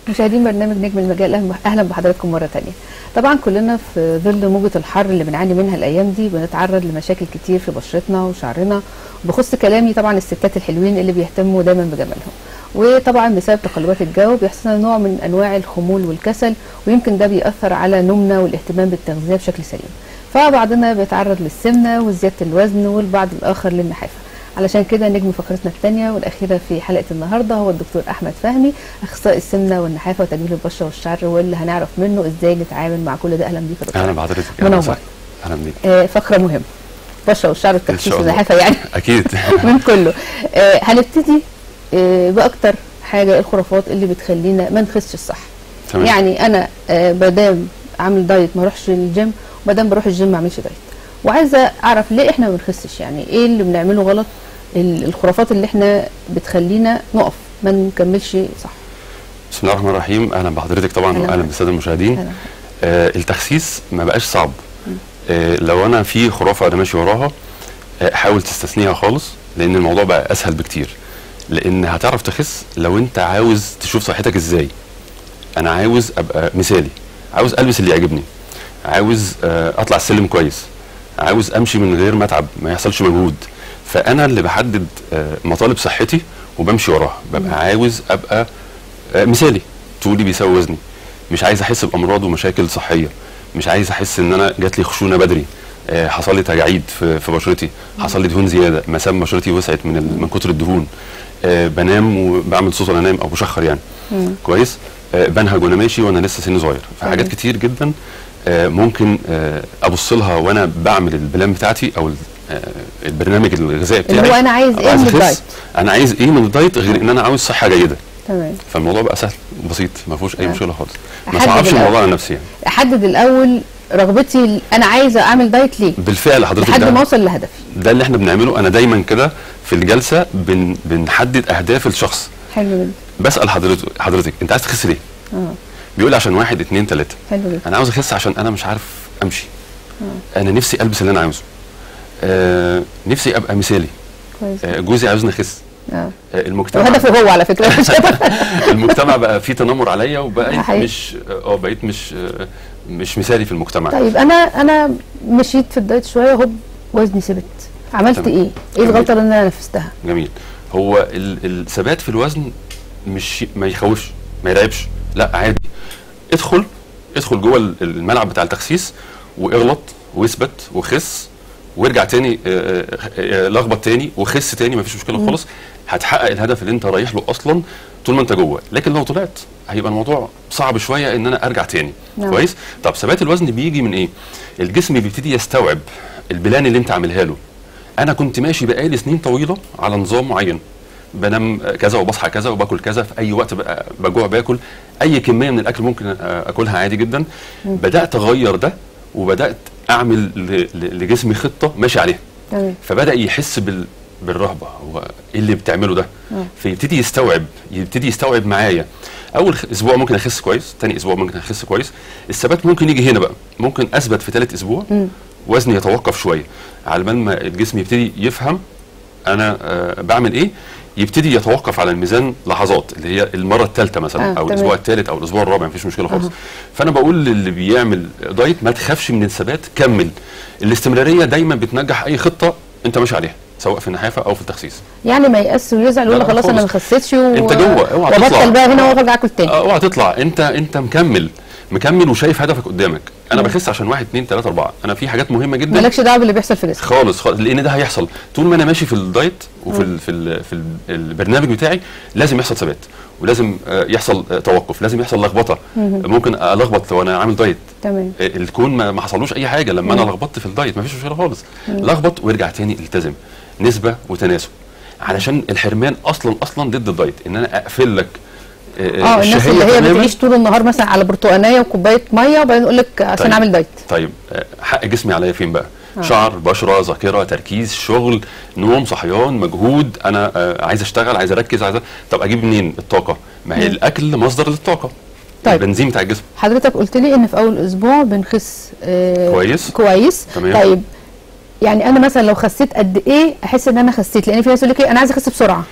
مشاهدين برنامج نجم المجال أهلا- اهلا بحضراتكم مره تانية طبعا كلنا في ظل موجه الحر اللي بنعاني منها الايام دي بنتعرض لمشاكل كتير في بشرتنا وشعرنا وبخص كلامي طبعا الستات الحلوين اللي بيهتموا دايما بجمالهم وطبعا بسبب تقلبات الجو بيحصل لنا نوع من انواع الخمول والكسل ويمكن ده بيأثر على نومنا والاهتمام بالتغذيه بشكل سليم فبعضنا بيتعرض للسمنه وزياده الوزن والبعض الاخر للنحافه علشان كده نجم فقرتنا الثانيه والاخيره في حلقه النهارده هو الدكتور احمد فهمي اخصائي السمنه والنحافه وتجميل البشره والشعر واللي هنعرف منه ازاي نتعامل مع كل ده اهلا بيك يا دكتور اهلا بحضرتك منور. وسهلا. اهلا بيك آه فقره مهمه البشره والشعر والتخسيس شاء الله. والنحافه يعني اكيد من كله آه هنبتدي آه باكتر حاجه الخرافات اللي بتخلينا ما نخسش الصح تمام يعني انا آه مادام عامل دايت ما اروحش الجيم ومادام بروح الجيم ما اعملش دايت وعايزه اعرف ليه احنا ما بنخسش يعني ايه اللي بنعمله غلط ال- الخرافات اللي احنا بتخلينا نقف ما نكملش صح بسم الله الرحمن الرحيم اهلا بحضرتك طبعا أهلا واهلا بك. بالساده المشاهدين أهلا. آه التخسيس ما بقاش صعب آه لو انا في خرافه انا ماشي وراها آه حاول تستثنيها خالص لان الموضوع بقى اسهل بكتير لان هتعرف تخس لو انت عاوز تشوف صحتك ازاي انا عاوز ابقى مثالي عاوز البس اللي يعجبني عاوز آه اطلع السلم كويس عاوز امشي من غير ما اتعب ما يحصلش مجهود فانا اللي بحدد آه مطالب صحتي وبمشي وراها ببقى عاوز ابقى آه مثالي طولي بيساوي وزني مش عايز احس بامراض ومشاكل صحيه مش عايز احس ان انا جات لي خشونه بدري آه حصل لي تجاعيد في, في بشرتي حصل لي دهون زياده مسام بشرتي وسعت من ال- من كتر الدهون آه بنام وبعمل صوت وانا نايم او بشخر يعني كويس آه بنهج وانا ماشي وانا لسه سني صغير فحاجات تمام. كتير جدا آه ممكن آه ابص لها وانا بعمل البلان بتاعتي او ال- آه البرنامج الغذائي بتاعي اللي هو أنا عايز إيه عايز من أخس. الدايت. انا عايز ايه من الدايت غير ان انا عاوز صحه جيده تمام فالموضوع بقى سهل وبسيط ما فيهوش اي آه. مشكله خالص ما أحدد صعبش الأول. الموضوع على نفسي يعني احدد الاول رغبتي ال- انا عايزه اعمل دايت ليه بالفعل حضرتك لحد ما ده, اوصل لهدفي ده اللي احنا بنعمله انا دايما كده في الجلسه بن بنحدد اهداف الشخص حلو جدا بسال حضرتك حضرتك انت عايز تخس ليه؟ اه بيقول لي عشان واحد اتنين تلاته حلو جدا انا عاوز اخس عشان انا مش عارف امشي انا نفسي البس اللي انا عاوزه آه نفسي ابقى مثالي كويس آه جوزي عاوزني اخس اه آه المجتمع وهدفه هو على فكره مش هدف المجتمع بقى فيه تنمر عليا وبقيت حقيقي. مش اه بقيت مش آه، مش مثالي في المجتمع طيب انا انا مشيت في الدايت شويه هوب وزني ثبت عملت تمام. ايه؟ ايه جميل. الغلطه اللي انا نفذتها؟ جميل هو ال- الثبات في الوزن مش ما يخوفش ما يرعبش لا عادي ادخل ادخل جوه ال- الملعب بتاع التخسيس واغلط واثبت وخس وارجع تاني آه، آه، آه، لخبط تاني وخس تاني مفيش مشكله خالص هتحقق الهدف اللي انت رايح له اصلا طول ما انت جوه لكن لو طلعت هيبقى الموضوع صعب شويه ان انا ارجع تاني نعم. كويس طب ثبات الوزن بيجي من ايه الجسم بيبتدي يستوعب البلان اللي انت عاملها له انا كنت ماشي بقالي سنين طويله على نظام معين بنام كذا وبصحى كذا وباكل كذا في اي وقت بقى بجوع باكل اي كميه من الاكل ممكن اكلها عادي جدا بدات اغير ده وبدات اعمل ل- ل- لجسمي خطه ماشي عليها تمام فبدا يحس بال بالرهبه هو ايه اللي بتعمله ده آه. فيبتدي يستوعب يبتدي يستوعب معايا اول خ- اسبوع ممكن اخس كويس تاني اسبوع ممكن اخس كويس الثبات ممكن يجي هنا بقى ممكن اثبت في ثالث اسبوع مم. وزني يتوقف شويه على بال ما الجسم يبتدي يفهم انا آه بعمل ايه يبتدي يتوقف على الميزان لحظات اللي هي المره الثالثه مثلا آه، او تمام. الاسبوع الثالث او الاسبوع الرابع مفيش مشكله خالص أها. فانا بقول للي بيعمل دايت ما تخافش من الثبات كمل الاستمراريه دايما بتنجح اي خطه انت ماشي عليها سواء في النحافه او في التخسيس يعني ما يأس ويزعل لا، ويقول لا، خلاص انا ما خالص. خسيتش و... انت جوه، اوعى تطلع. وبطل بقى هنا وارجع اكل تاني آه، اوعى تطلع انت انت مكمل مكمل وشايف هدفك قدامك انا مم. بخس عشان واحد اتنين تلاته اربعه انا في حاجات مهمه جدا مالكش دعوه باللي بيحصل في جسمك خالص خالص لان ده هيحصل طول ما انا ماشي في الدايت وفي ال في ال في ال البرنامج بتاعي لازم يحصل ثبات ولازم آه، يحصل آه، توقف لازم يحصل لخبطه ممكن الخبط لو انا عامل دايت تمام آه، الكون ما ما حصلوش اي حاجه لما انا لخبطت في الدايت ما فيش مشكله خالص لخبط وارجع تاني التزم نسبه وتناسب علشان الحرمان اصلا اصلا ضد الدايت ان انا اقفل لك آه، اه الناس الشهية اللي هي تماماً. بتعيش طول النهار مثلا على برتقانيه وكوبايه ميه وبعدين يقول لك عشان طيب. اعمل دايت طيب آه، حق جسمي عليا فين بقى؟ آه. شعر بشره ذاكره تركيز شغل نوم صحيان مجهود انا آه، عايز اشتغل عايز اركز عايز أ- طب اجيب منين الطاقه؟ ما هي مم. الاكل مصدر للطاقه طيب. البنزين بتاع الجسم حضرتك قلت لي ان في اول اسبوع بنخس آه كويس. كويس تمام. طيب يعني انا مثلا لو خسيت قد ايه احس ان انا خسيت لان في ناس يقول لك ايه انا عايز اخس بسرعه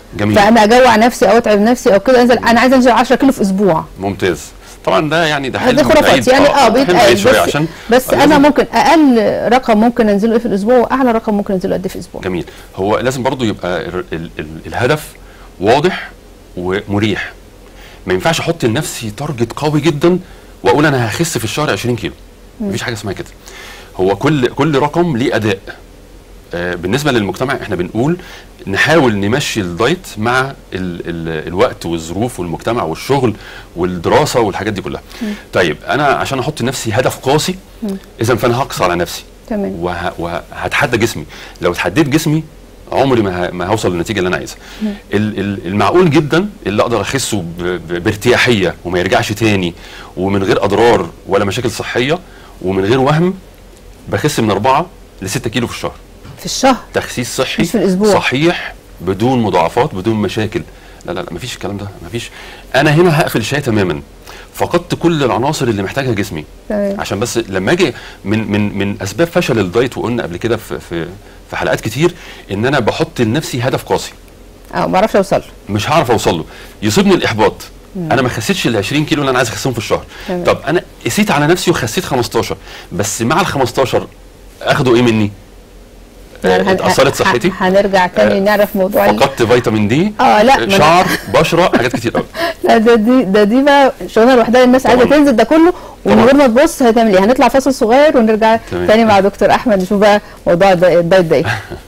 جميل فانا اجوع نفسي او اتعب نفسي او كده انزل انا عايزه انزل 10 كيلو في اسبوع ممتاز طبعا ده يعني ده هذه حلم خرافات بعيد. يعني اه حلم بعيد بيتقال شويه بس, عشان بس آه، انا لازم- ممكن اقل رقم ممكن انزله ايه في الاسبوع واعلى رقم ممكن انزله قد ايه في الاسبوع جميل هو لازم برضو يبقى ال ال ال الهدف واضح ومريح ما ينفعش احط لنفسي تارجت قوي جدا واقول انا هخس في الشهر 20 كيلو مفيش حاجه اسمها كده هو كل كل رقم ليه اداء آه بالنسبه للمجتمع احنا بنقول نحاول نمشي الدايت مع ال ال الوقت والظروف والمجتمع والشغل والدراسه والحاجات دي كلها طيب انا عشان احط لنفسي هدف قاسي اذا فانا هقص على نفسي تمام وه- وهتحدى جسمي لو اتحديت جسمي عمري ما ه- ما هوصل للنتيجه اللي انا عايزها ال- ال- المعقول جدا اللي اقدر اخسه ب- ب- بارتياحيه وما يرجعش تاني ومن غير اضرار ولا مشاكل صحيه ومن غير وهم بخس من 4 ل 6 كيلو في الشهر في الشهر تخسيس صحي مش في الأسبوع. صحيح بدون مضاعفات بدون مشاكل لا لا لا مفيش الكلام ده مفيش انا هنا هقفل شاي تماما فقدت كل العناصر اللي محتاجها جسمي تمام عشان بس لما اجي من من من اسباب فشل الدايت وقلنا قبل كده في في في حلقات كتير ان انا بحط لنفسي هدف قاسي اه ما اعرفش اوصل له مش هعرف اوصل له يصيبني الاحباط انا ما خسيتش ال 20 كيلو اللي انا عايز اخسهم في الشهر تمام. طب انا قسيت على نفسي وخسيت 15 بس مع ال 15 اخدوا ايه مني؟ يعني آه، هن- اتاثرت ه- صحتي هنرجع تاني آه، نعرف موضوع ال- فقدت فيتامين دي اه لا ما أنا- شعر بشره حاجات كتير قوي لا ده دي ده دي بقى شغلانه لوحدها الناس عايزه طبعاً. تنزل ده كله ومن طبعاً. غير ما تبص هتعمل ايه هنطلع فاصل صغير ونرجع تمام. تاني مع دكتور احمد نشوف بقى موضوع الد- الدايت ده ايه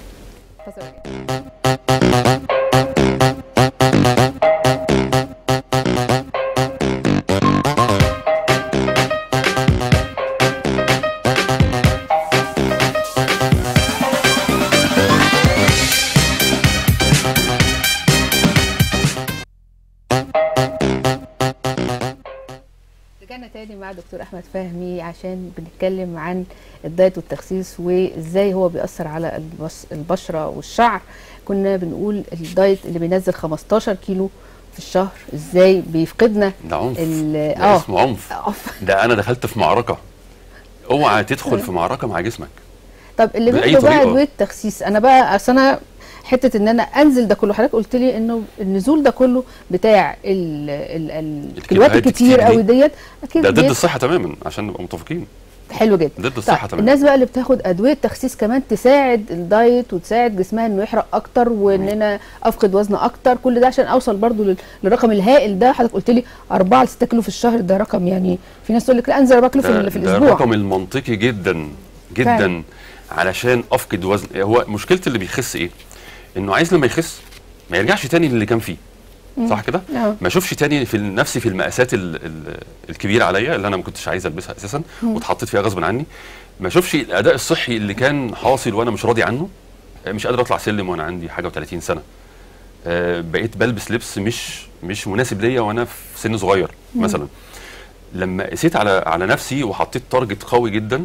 رجعنا تاني مع دكتور احمد فهمي عشان بنتكلم عن الدايت والتخسيس وازاي هو بيأثر على البص البشره والشعر كنا بنقول الدايت اللي بينزل 15 كيلو في الشهر ازاي بيفقدنا ده عنف ال- ده اه اسمه عنف أوف. ده انا دخلت في معركه اوعى تدخل في معركه مع جسمك طب اللي بأي بياخدوا بقى طريقة. ادويه تخسيس انا بقى اصل انا حته ان انا انزل ده كله حضرتك قلت لي انه النزول ده كله بتاع ال ال ال الكيلوات الكيلوهات الكتير الكتير قوي دي. ديت اكيد ده ضد بيت- الصحه تماما عشان نبقى متفقين حلو جدا ضد الصحه طيب تماما الناس بقى اللي بتاخد ادويه تخسيس كمان تساعد الدايت وتساعد جسمها انه يحرق اكتر وان انا افقد وزن اكتر كل ده عشان اوصل برضو لل- للرقم الهائل ده حضرتك قلت لي 4 ل 6 كيلو في الشهر ده رقم يعني في ناس تقول لك لا انزل 4 كيلو في, ده, ال- في ده الاسبوع الرقم المنطقي جدا جدا فعلا. علشان افقد وزن هو مشكله اللي بيخس ايه انه عايز لما يخس ما يرجعش تاني للي كان فيه صح كده آه. ما اشوفش تاني في ال- نفسي في المقاسات ال ال الكبيره عليا اللي انا ما كنتش عايز البسها اساسا واتحطيت فيها غصب عني ما اشوفش الاداء الصحي اللي كان حاصل وانا مش راضي عنه آه، مش قادر اطلع سلم وانا عندي حاجه و30 سنه آه، بقيت بلبس لبس مش مش مناسب ليا وانا في سن صغير مثلا لما قسيت على على نفسي وحطيت تارجت قوي جدا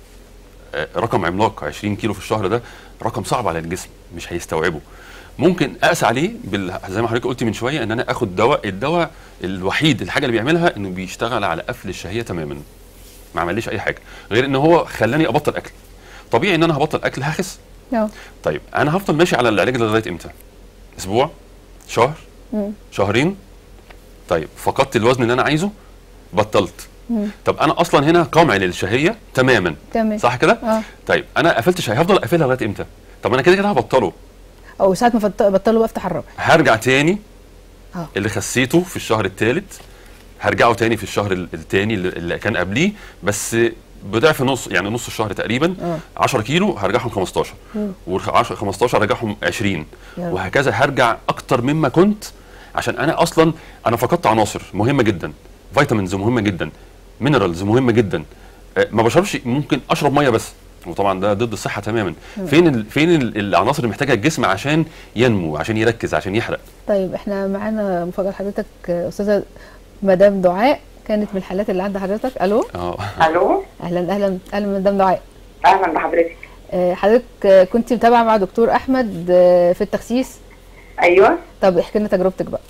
آه، رقم عملاق 20 كيلو في الشهر ده رقم صعب على الجسم مش هيستوعبه ممكن اقاس عليه بال... زي ما حضرتك قلت من شويه ان انا اخد دواء الدواء الوحيد الحاجه اللي بيعملها انه بيشتغل على قفل الشهيه تماما ما عمليش اي حاجه غير ان هو خلاني ابطل اكل طبيعي ان انا هبطل اكل هخس آه. طيب انا هفضل ماشي على العلاج ده لغايه امتى اسبوع شهر مم. شهرين طيب فقدت الوزن اللي انا عايزه بطلت مم. طب انا اصلا هنا قمع للشهيه تماما تمام صح كده اه طيب انا قفلت شهيه هفضل اقفلها لغايه امتى طب انا كده كده هبطله او ساعه ما فت- بطلوا بفتح الرابع هرجع تاني اه اللي خسيته في الشهر الثالث هرجعه تاني في الشهر الثاني اللي كان قبليه بس بضعف نص يعني نص الشهر تقريبا اه 10 كيلو هرجعهم 15 مم. وال 10 15 هرجعهم 20 يا رب. وهكذا هرجع اكتر مما كنت عشان انا اصلا انا فقدت عناصر مهمه جدا فيتامينز مهمه جدا مينرالز مهمه جدا آه، ما بشربش ممكن اشرب ميه بس وطبعا ده ضد الصحه تماما فين ال فين ال العناصر اللي محتاجها الجسم عشان ينمو عشان يركز عشان يحرق طيب احنا معانا مفاجاه لحضرتك آه، استاذه مدام دعاء كانت من الحالات اللي عند حضرتك الو اه الو اهلا اهلا اهلا مدام دعاء اهلا بحضرتك آه، حضرتك آه، كنت متابعه مع دكتور احمد آه، في التخسيس ايوه طب احكي لنا تجربتك بقى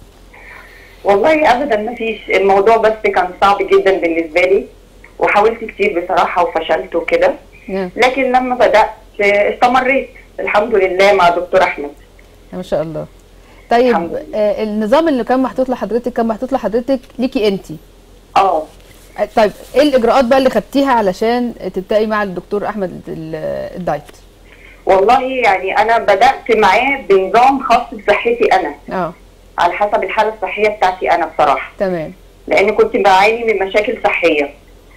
والله ابدا ما فيش الموضوع بس كان صعب جدا بالنسبه لي وحاولت كتير بصراحه وفشلت وكده نعم لكن لما بدات استمريت الحمد لله مع دكتور احمد ما شاء الله طيب الحمد لله. آه النظام اللي كان محطوط لحضرتك كان محطوط لحضرتك ليكي انت اه طيب ايه الاجراءات بقى اللي خدتيها علشان تبداي مع الدكتور احمد ال- الدايت والله يعني انا بدات معاه بنظام خاص بصحتي انا اه على حسب الحاله الصحيه بتاعتي انا بصراحه تمام لان كنت بعاني من مشاكل صحيه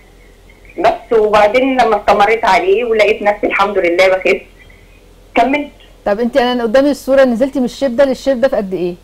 بس وبعدين لما استمريت عليه ولقيت نفسي الحمد لله بخس كملت طب انت انا قدامي الصوره نزلتي من الشيب ده للشيب ده في قد ايه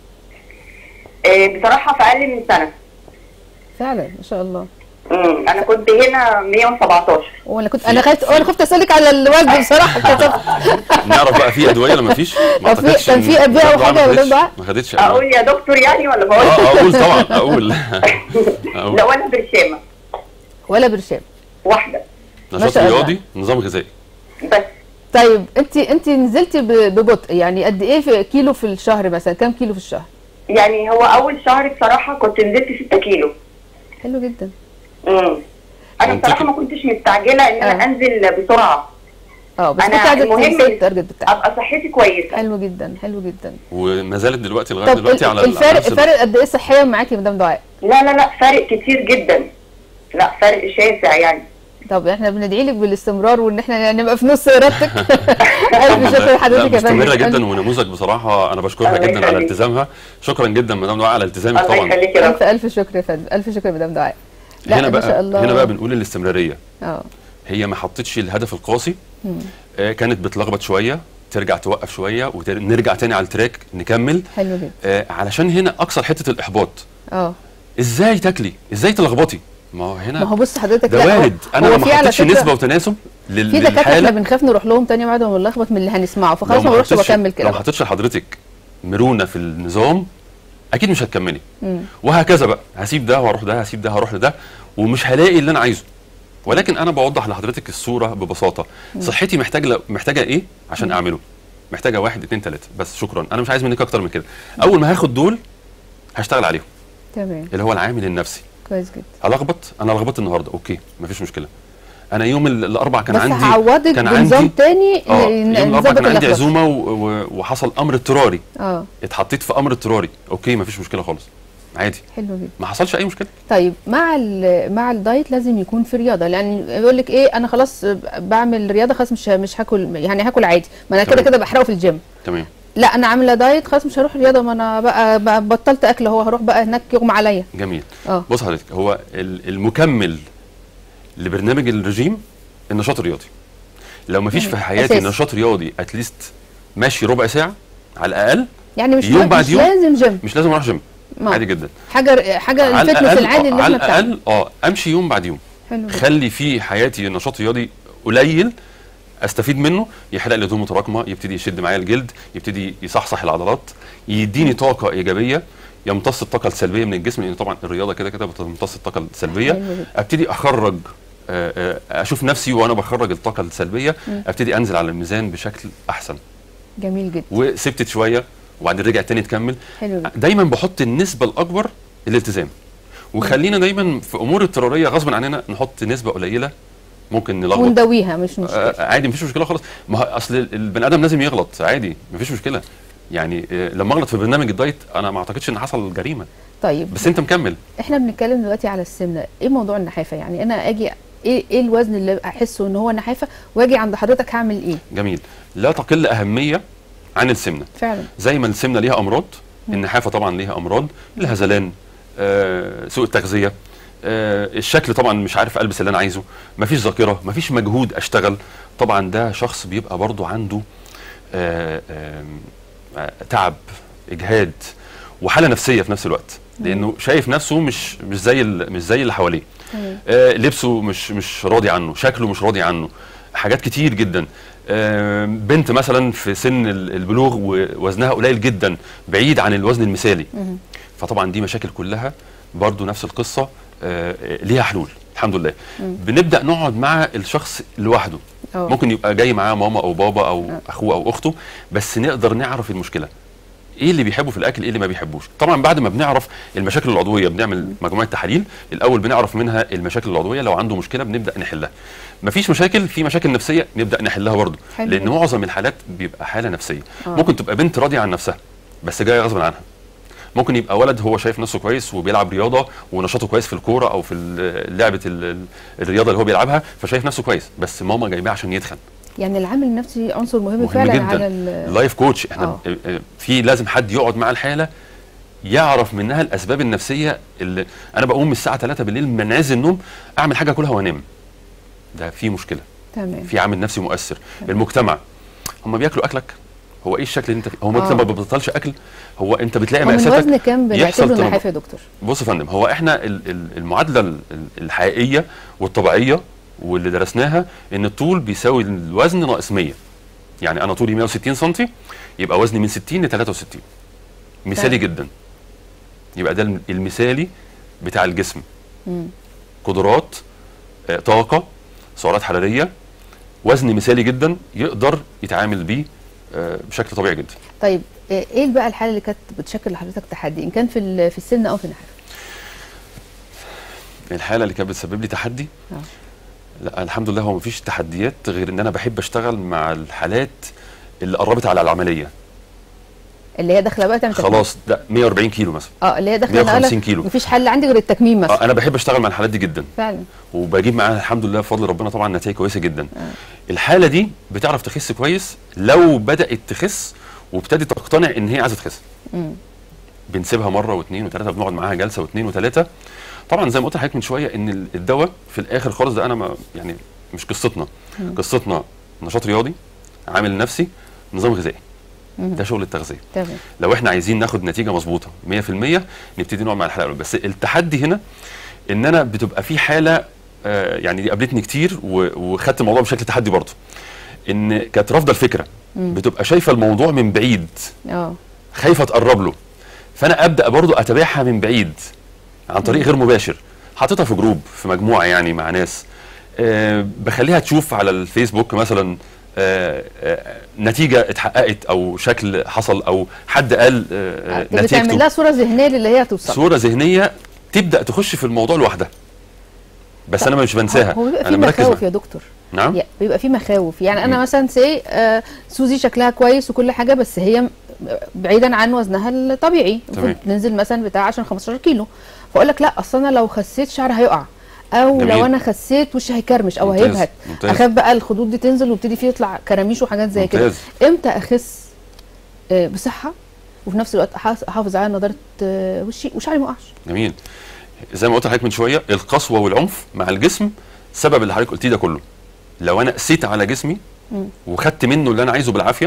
آه، بصراحه في اقل من سنه فعلا ما شاء الله امم انا كنت هنا 117 وانا كنت انا خفت انا خفت اسالك على الوزن بصراحه كتب نعرف بقى في ادويه ولا ما فيش ما طب في- أعتقدش كان إن- في أدوية أو لا، حاجة ما يا خدتش- ولاد بقى؟ ما خدتش أدوية. اقول يا دكتور يعني ولا بقول اه اقول طبعا اقول اقول لا ولا برشامه ولا برشام واحده نشاط شاء الله. رياضي نظام غذائي بس طيب انت انت نزلتي ب- ببطء يعني قد ايه في كيلو في الشهر مثلا كام كيلو في الشهر يعني هو اول شهر بصراحه كنت نزلت 6 كيلو حلو جدا امم انا منطقي. بصراحه ما كنتش مستعجله ان انا آه. انزل بسرعه اه بس أنا كنت عايزه المهم توصلي التارجت بتاعك ابقى صحتي كويسه حلو جدا حلو جدا وما زالت دلوقتي لغايه طب دلوقتي على ال- على الفرق نفس ال- الفرق قد ايه صحيا معاكي يا مدام دعاء لا لا لا فرق كتير جدا لا فرق شاسع يعني طب احنا بندعي لك بالاستمرار وان احنا نبقى في نص ارادتك الف شكر لا لحضرتك يا فندم مستمره جدا ونموذج بصراحه انا بشكرها الله جدا على يخليك. التزامها شكرا جدا مدام دعاء على التزامك الله طبعا يخليك يا الف رب الف شكر يا فندم الف شكر يا مدام دعاء لا هنا ما شاء بقى الله هنا بقى بنقول الاستمراريه اه هي ما حطتش الهدف القاسي آه كانت بتلخبط شويه ترجع توقف شويه ونرجع تاني على التراك نكمل حلو جدا آه علشان هنا اكثر حته الاحباط اه ازاي تاكلي ازاي تلخبطي ما هو هنا ما هو بص حضرتك ده لا، هو- وارد انا هو ما في على حطيتش فكرة- نسبه وتناسب لل- في دكاتره احنا للحاله بنخاف نروح لهم تاني بعد ما بنلخبط من اللي هنسمعه فخلاص لو ما بروحش حطيتش- بكمل كده لو بقى. حطيتش لحضرتك مرونه في النظام اكيد مش هتكملي مم. وهكذا بقى هسيب ده واروح ده هسيب ده هروح لده ومش هلاقي اللي انا عايزه ولكن انا بوضح لحضرتك الصوره ببساطه صحتي محتاجه محتاجه ايه عشان اعمله محتاجه واحد اتنين تلاته بس شكرا انا مش عايز منك اكتر من كده اول ما هاخد دول هشتغل عليهم تمام اللي هو العامل النفسي كويس جدا هلخبط انا لخبطت النهارده اوكي مفيش مشكله انا يوم ال- الاربع كان بس عندي هعوضك كان بنظام عندي تاني اه ن- يوم الاربع نظبط كان عندي اللخبطة. عزومه و... و... وحصل امر اضطراري اه اتحطيت في امر اضطراري اوكي مفيش مشكله خالص عادي حلو جدا ما حصلش اي مشكله طيب مع ال- مع الدايت لازم يكون في رياضه لان يقول لك ايه انا خلاص بعمل رياضه خلاص مش مش هاكل يعني هاكل عادي ما انا كده تمام. كده بحرقه في الجيم تمام لا انا عامله دايت خلاص مش هروح رياضه ما انا بقى, بقى بطلت اكل اهو هروح بقى هناك يغمى عليا جميل اه بص حضرتك هو ال- المكمل لبرنامج الرجيم النشاط الرياضي لو ما فيش في حياتي أساسي. نشاط رياضي اتليست ماشي ربع ساعه على الاقل يعني مش يوم بعد مش يوم. لازم جيم مش لازم اروح جيم ما. عادي جدا حاجه حاجه على الفتنس الأقل- العادي اللي على احنا بتاعنا الاقل اه امشي يوم بعد يوم حلو جدا. خلي في حياتي نشاط رياضي قليل استفيد منه يحرق لي دهون متراكمه يبتدي يشد معايا الجلد يبتدي يصحصح العضلات يديني طاقه ايجابيه يمتص الطاقه السلبيه من الجسم لان طبعا الرياضه كده كده بتمتص الطاقه السلبيه حلو جدا. ابتدي اخرج آه، آه، اشوف نفسي وانا بخرج الطاقه السلبيه ابتدي انزل على الميزان بشكل احسن جميل جدا وسبتت شويه وبعدين رجع تاني تكمل حلو جدا دايما بحط النسبه الاكبر الالتزام وخلينا دايما في امور اضطراريه غصب عننا نحط نسبه قليله ممكن نلخبط وندويها مش مشكله آه عادي مفيش مشكله خالص ما هو اصل البني ادم لازم يغلط عادي مفيش مشكله يعني آه لما اغلط في برنامج الدايت انا ما اعتقدش ان حصل جريمه طيب بس انت مكمل احنا بنتكلم دلوقتي على السمنه ايه موضوع النحافه يعني انا اجي ايه ايه الوزن اللي احسه ان هو نحافه واجي عند حضرتك هعمل ايه جميل لا تقل اهميه عن السمنه فعلا زي ما السمنه ليها امراض النحافه طبعا ليها امراض الهذلان آه، سوء التغذيه آه، الشكل طبعا مش عارف البس اللي انا عايزه مفيش ذاكره مفيش مجهود اشتغل طبعا ده شخص بيبقى برضو عنده آه، آم، آه، تعب اجهاد وحاله نفسيه في نفس الوقت لانه شايف نفسه مش مش زي ال- مش زي اللي حواليه تمام. آه، لبسه مش مش راضي عنه شكله مش راضي عنه حاجات كتير جدا آه، بنت مثلا في سن ال- البلوغ ووزنها قليل جدا بعيد عن الوزن المثالي مهم. فطبعا دي مشاكل كلها برضو نفس القصه آه، ليها حلول الحمد لله بنبدا نقعد مع الشخص لوحده اه ممكن يبقى جاي معاه ماما او بابا او اخوه او اخته بس نقدر نعرف المشكله ايه اللي بيحبه في الاكل ايه اللي ما بيحبوش طبعا بعد ما بنعرف المشاكل العضويه بنعمل مجموعه تحاليل الاول بنعرف منها المشاكل العضويه لو عنده مشكله بنبدا نحلها مفيش مشاكل في مشاكل نفسيه نبدا نحلها برضه حلو لان جدا. معظم الحالات بيبقى حاله نفسيه آه. ممكن تبقى بنت راضيه عن نفسها بس جايه غصب عنها ممكن يبقى ولد هو شايف نفسه كويس وبيلعب رياضه ونشاطه كويس في الكوره او في ال- لعبه ال- ال- الرياضه اللي هو بيلعبها فشايف نفسه كويس بس ماما جايباه عشان يتخن يعني العامل النفسي عنصر مهم, مهم فعلا جدا. على ال- اللايف كوتش احنا آه. اه، اه، في لازم حد يقعد مع الحاله يعرف منها الاسباب النفسيه اللي انا بقوم من الساعه 3 بالليل من عز النوم اعمل حاجه اكلها وانام ده في مشكله تمام في عامل نفسي مؤثر المجتمع هم بياكلوا اكلك هو ايه الشكل اللي انت فيه هو آه. انت ما بتبطلش اكل هو انت بتلاقي هو من مقاساتك وزن كام يحصل بنعتبره تنمر. نحاف يا دكتور بص يا فندم هو احنا ال- ال- المعادله ال- ال- الحقيقيه والطبيعيه واللي درسناها ان الطول بيساوي الوزن ناقص 100 يعني انا طولي 160 سم يبقى وزني من 60 ل 63 مثالي تمام. جدا يبقى ده الم- المثالي بتاع الجسم مم. قدرات آه، طاقه سعرات حراريه وزن مثالي جدا يقدر يتعامل بيه آه، بشكل طبيعي جدا طيب آه، ايه بقى الحاله اللي كانت بتشكل لحضرتك تحدي ان كان في ال- في السن او في النحاف الحاله اللي كانت بتسبب لي تحدي آه. لا الحمد لله هو مفيش تحديات غير ان انا بحب اشتغل مع الحالات اللي قربت على العمليه اللي هي داخله بقى تعمل تكميم. خلاص ده 140 كيلو مثلا اه اللي هي داخله 150 كيلو. مفيش حل عندي غير التكميم مثلا آه، انا بحب اشتغل مع الحالات دي جدا فعلا وبجيب معاها الحمد لله بفضل ربنا طبعا نتائج كويسه جدا الحاله دي بتعرف تخس كويس لو بدات تخس وابتدت تقتنع ان هي عايزه تخس مم. بنسيبها مره واثنين وثلاثه بنقعد معاها جلسه واثنين وثلاثه طبعا زي ما قلت لحضرتك من شويه ان ال- الدواء في الاخر خالص ده انا ما يعني مش قصتنا قصتنا نشاط رياضي عامل نفسي نظام غذائي مم. ده شغل التغذيه تمام لو احنا عايزين ناخد نتيجه مظبوطه 100% نبتدي نقعد مع الحلقه الأولى. بس التحدي هنا ان انا بتبقى في حاله آه يعني دي قابلتني كتير و- وخدت الموضوع بشكل تحدي برضه ان كانت رافضه الفكره مم. بتبقى شايفه الموضوع من بعيد اه خايفه تقرب له فانا ابدا برضه اتابعها من بعيد عن طريق غير مباشر حاططها في جروب في مجموعه يعني مع ناس أه بخليها تشوف على الفيسبوك مثلا أه أه نتيجه اتحققت او شكل حصل او حد قال أه آه، بتعمل نتيجته لها صوره ذهنيه للي هي هتوصل صوره ذهنيه تبدا تخش في الموضوع لوحدها بس انا مش بنساها هو بيبقى في انا مركز مخاوف معاها. يا دكتور نعم يا- بيبقى في مخاوف يعني انا مم. مثلا سي آه سوزي شكلها كويس وكل حاجه بس هي م- بعيدا عن وزنها الطبيعي المفروض تمام. تنزل مثلا بتاع 10 15 كيلو فاقول لك لا اصل انا لو خسيت شعري هيقع او جميل. لو انا خسيت وشي هيكرمش او ممتاز، هيبهت ممتاز. اخاف بقى الخدود دي تنزل ويبتدي فيه يطلع كراميش وحاجات زي كده ممتاز. امتى اخس آه بصحه وفي نفس الوقت أحاس- احافظ على نضاره آه وشي وشعري ما يقعش جميل زي ما قلت لحضرتك من شويه القسوه والعنف مع الجسم سبب اللي حضرتك قلتيه ده كله لو انا قسيت على جسمي مم. وخدت منه اللي انا عايزه بالعافيه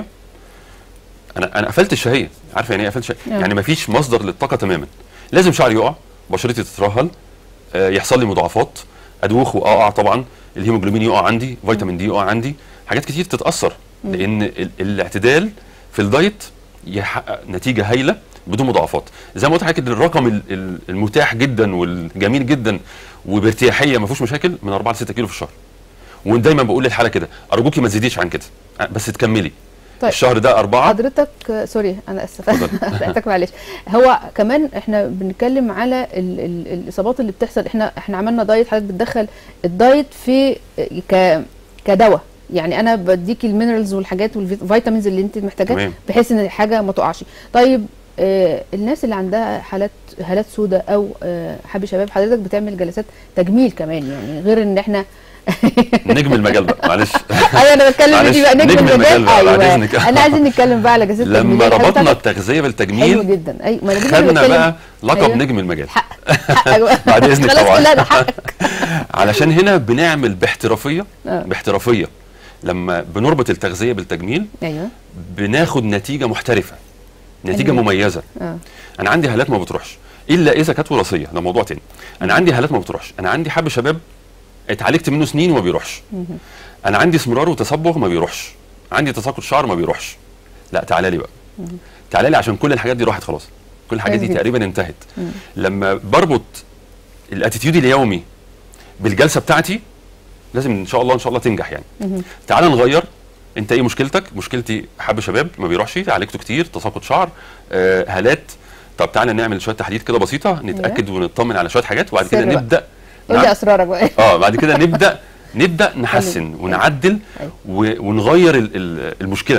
انا انا قفلت الشهيه عارفه يعني ايه قفلت الشهيه نعم. يعني مفيش مصدر للطاقه تماما لازم شعري يقع بشرتي تترهل آه يحصل لي مضاعفات ادوخ واقع طبعا الهيموجلوبين يقع عندي فيتامين دي يقع عندي حاجات كتير تتاثر لان ال- الاعتدال في الدايت يحقق نتيجه هايله بدون مضاعفات زي ما قلت لحضرتك الرقم ال- ال- المتاح جدا والجميل جدا وبارتياحيه ما فيهوش مشاكل من 4 ل 6 كيلو في الشهر ودايما بقول للحاله كده ارجوكي ما تزيديش عن كده بس تكملي طيب. الشهر ده أربعة حضرتك آه، سوري انا اسفه اتفضل. قطعتك معلش هو كمان احنا بنتكلم على ال ال الاصابات اللي بتحصل احنا احنا عملنا دايت حضرتك بتدخل الدايت في ك كدواء يعني انا بديكي المينرالز والحاجات والفيتامينز اللي انت محتاجاها تمام. بحيث ان الحاجه ما تقعش طيب آه الناس اللي عندها حالات هالات سوداء او آه حب شباب حضرتك بتعمل جلسات تجميل كمان يعني غير ان احنا نجم المجال بقى معلش ايوه انا بتكلم معلش، دي بقى نجم نجم المجال المجال بقى، بعد ايوه إذنك. انا عايزين نتكلم بقى على جلسات لما تجميلية. ربطنا حضرتك التغذية حلو بالتجميل جدا ايوه ما انا دي اللي خدنا بتكلم. بقى لقب أيوة. نجم المجال حق حقك بقى. بعد إذنك خلاص طبعاً. كلها ده حقك علشان هنا بنعمل باحترافية آه. باحترافية لما بنربط التغذية بالتجميل ايوه بناخد نتيجة محترفة نتيجة أيوة. مميزة اه انا عندي هالات ما بتروحش الا اذا كانت وراثيه ده موضوع تاني انا عندي هالات ما بتروحش انا عندي حب شباب اتعالجت منه سنين وما بيروحش انا عندي اسمرار وتصبغ ما بيروحش عندي تساقط شعر ما بيروحش لا تعالى لي بقى تعالى لي عشان كل الحاجات دي راحت خلاص كل الحاجات دي كويس جدا. تقريبا انتهت لما بربط الاتيتيود اليومي بالجلسه بتاعتي لازم ان شاء الله ان شاء الله تنجح يعني تعال نغير انت ايه مشكلتك مشكلتي حب شباب ما بيروحش عالجته كتير تساقط شعر آه هالات طب تعالى نعمل شويه تحاليل كده بسيطه نتاكد ونطمن على شويه حاجات وبعد كده سر بقى. نبدا قول لي نعم. اسرارك بقى اه بعد كده نبدا نبدا نحسن أيوة. ونعدل أيوة. و- ونغير ال- ال- المشكله دي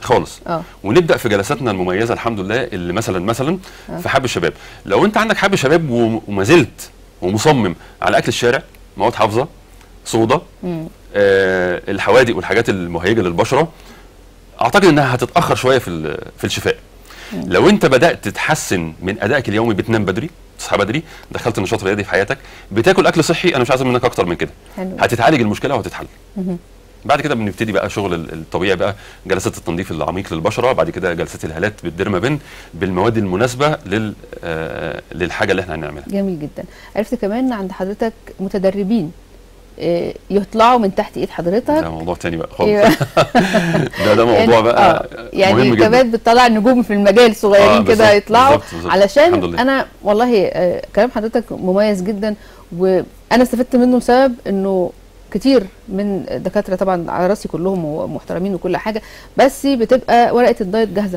خالص اه ونبدا في جلساتنا المميزه الحمد لله اللي مثلا مثلا في حب الشباب لو انت عندك حب شباب وم- وما زلت ومصمم على اكل الشارع مواد حافظه صودا مم. آه الحوادق والحاجات المهيجه للبشره اعتقد انها هتتاخر شويه في ال- في الشفاء لو انت بدات تتحسن من ادائك اليومي بتنام بدري تصحى بدري دخلت النشاط الرياضي في حياتك بتاكل اكل صحي انا مش عايز منك اكتر من كده حلو هتتعالج المشكله وهتتحل مهم. بعد كده بنبتدي بقى شغل ال- الطبيعي بقى جلسات التنظيف العميق للبشره بعد كده جلسات الهالات بالديرمابين بالمواد المناسبه لل آه للحاجه اللي احنا هنعملها جميل جدا عرفت كمان إن عند حضرتك متدربين آه، يطلعوا من تحت ايد حضرتك ده موضوع تاني بقى خالص أيوة. ده ده موضوع يعني- بقى آه، يعني مهم جدا كمان بتطلع النجوم في المجال آه، صغيرين كده بالظبط، يطلعوا بالظبط، بالظبط. علشان الحمد لله. انا والله آه، كلام حضرتك مميز جدا وانا استفدت منه لسبب انه كتير من دكاتره طبعا على راسي كلهم ومحترمين وكل حاجه بس بتبقى ورقه الدايت جاهزه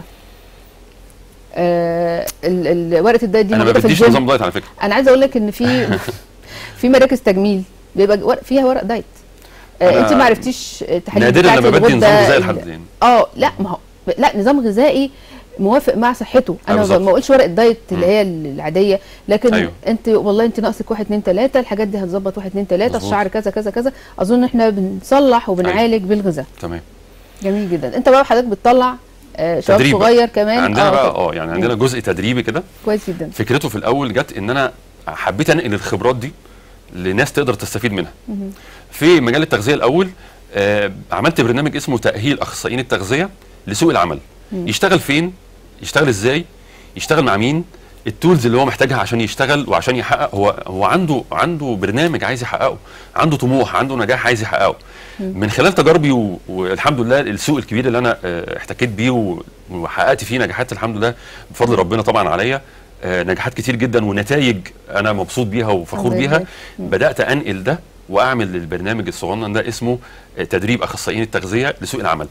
آه ال- ال- ورقه الدايت دي انا ما موجوده في بديش الجيم نظام دايت على فكره انا عايزه اقول لك ان في في مراكز تجميل بيبقى ور- فيها ورق دايت آه أنا انت ما عرفتيش التحاليل نادرا بتاعت لما بدي الغدة نظام غذائي ال- لحد يعني اه لا ما هو لا نظام غذائي موافق مع صحته آه، انا بالظبط. ما اقولش ورقه دايت اللي مم. هي العاديه لكن أيوه. انت والله انت ناقصك واحد اتنين تلاته الحاجات دي هتظبط واحد اتنين تلاته مظبوط. الشعر كذا كذا كذا اظن احنا بنصلح وبنعالج بالغذاء تمام جميل جدا انت بقى حضرتك بتطلع آه شباب تدريب بقى. صغير كمان عندنا بقى طب- اه يعني عندنا جزء تدريبي كده كويس جدا فكرته في الاول جت ان انا حبيت انقل الخبرات دي لناس تقدر تستفيد منها مهم. في مجال التغذيه الاول آه عملت برنامج اسمه تاهيل اخصائيين التغذيه لسوق العمل مم. يشتغل فين يشتغل ازاي يشتغل مع مين التولز اللي هو محتاجها عشان يشتغل وعشان يحقق هو هو عنده عنده برنامج عايز يحققه عنده طموح عنده نجاح عايز يحققه من خلال تجاربي و- والحمد لله السوق الكبير اللي انا آه، احتكيت بيه و- وحققت فيه نجاحات الحمد لله بفضل ربنا طبعا عليا آه، نجاحات كتير جدا ونتائج انا مبسوط بيها وفخور الحمد بيها لله. مم. بدات انقل ده واعمل البرنامج الصغنن ده اسمه آه، تدريب اخصائيين التغذيه لسوق العمل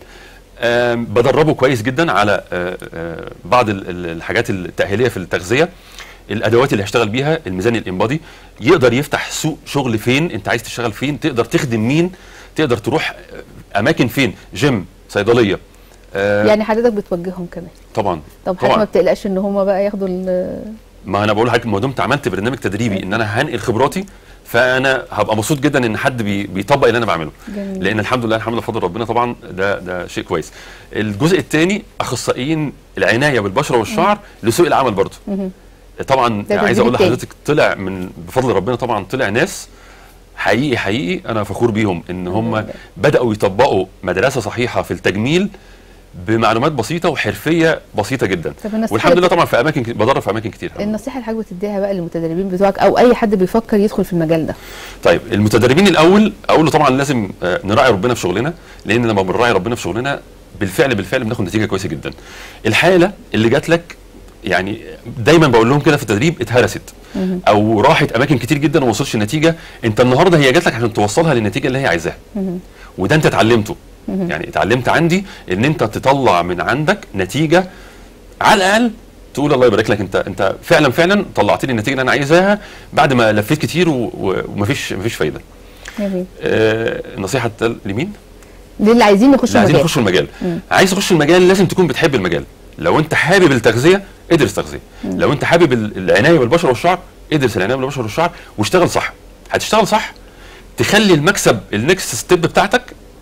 آم، بدربه كويس جدا على آه، آه، بعض ال- ال- الحاجات التاهيليه في التغذيه الادوات اللي هيشتغل بيها الميزان الانبادي يقدر يفتح سوق شغل فين انت عايز تشتغل فين تقدر تخدم مين تقدر تروح آه، اماكن فين جيم صيدليه آه، يعني حضرتك بتوجههم كمان طبعا طب حضرتك ما طبعا بتقلقش ان هم بقى ياخدوا ال- ما انا بقول لحضرتك ما دمت عملت برنامج تدريبي ان انا هنقل خبراتي فانا هبقى مبسوط جدا ان حد بي بيطبق اللي انا بعمله جميل. لان الحمد لله الحمد لله بفضل ربنا طبعا ده ده شيء كويس الجزء الثاني اخصائيين العنايه بالبشره والشعر لسوق العمل برضه مهم. طبعا ده عايز تدريب اقول تاني. لحضرتك طلع من بفضل ربنا طبعا طلع ناس حقيقي حقيقي انا فخور بيهم ان هم لله. بداوا يطبقوا مدرسه صحيحه في التجميل بمعلومات بسيطه وحرفيه بسيطه جدا طب النصيحة والحمد لله طبعا في اماكن كت- بدرب في اماكن كتير النصيحه اللي حضرتك بتديها بقى للمتدربين بتوعك او اي حد بيفكر يدخل في المجال ده طيب المتدربين الاول اقول له طبعا لازم آه، نراعي ربنا في شغلنا لان لما بنراعي ربنا في شغلنا بالفعل بالفعل بناخد نتيجه كويسه جدا الحاله اللي جات لك يعني دايما بقول لهم كده في التدريب اتهرست مهم. او راحت اماكن كتير جدا وما وصلش النتيجه انت النهارده هي جات لك عشان توصلها للنتيجه اللي هي عايزاها مهم. وده انت اتعلمته مهم. يعني اتعلمت عندي ان انت تطلع من عندك نتيجه على الاقل تقول الله يبارك لك انت انت فعلا فعلا طلعت لي النتيجه اللي انا عايزاها بعد ما لفيت كتير و- و- ومفيش مفيش فايده جميل آه، النصيحه التال- لمين؟ للي عايزين يخشوا اللي عايزين المجال يخشوا المجال مم. عايز تخش المجال لازم تكون بتحب المجال لو انت حابب التغذيه ادرس تغذيه لو انت حابب ال- العنايه بالبشره والشعر ادرس العنايه بالبشره والشعر واشتغل صح هتشتغل صح تخلي المكسب النكست ستيب بتاعتك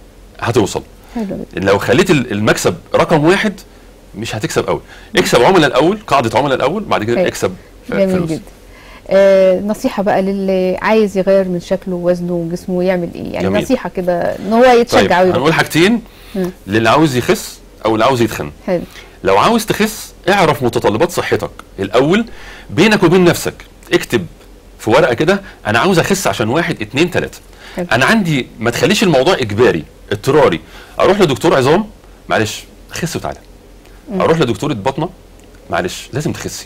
هتوصل حلو جدا لو خليت ال- المكسب رقم واحد مش هتكسب قوي اكسب عملاء الاول قاعده عملاء الاول بعد كده أيوة. اكسب ف- جميل فلوس جدا آه نصيحه بقى للي عايز يغير من شكله ووزنه وجسمه يعمل ايه يعني جميل. نصيحه كده ان هو يتشجع طيب ويروح هنقول حاجتين مم. للي عاوز يخس او اللي عاوز يتخن حلو لو عاوز تخس اعرف متطلبات صحتك الاول بينك وبين نفسك اكتب في ورقه كده انا عاوز اخس عشان واحد اتنين تلاته حلو. انا عندي ما تخليش الموضوع اجباري اضطراري اروح لدكتور عظام معلش خس وتعالى اروح لدكتوره بطنه معلش لازم تخسي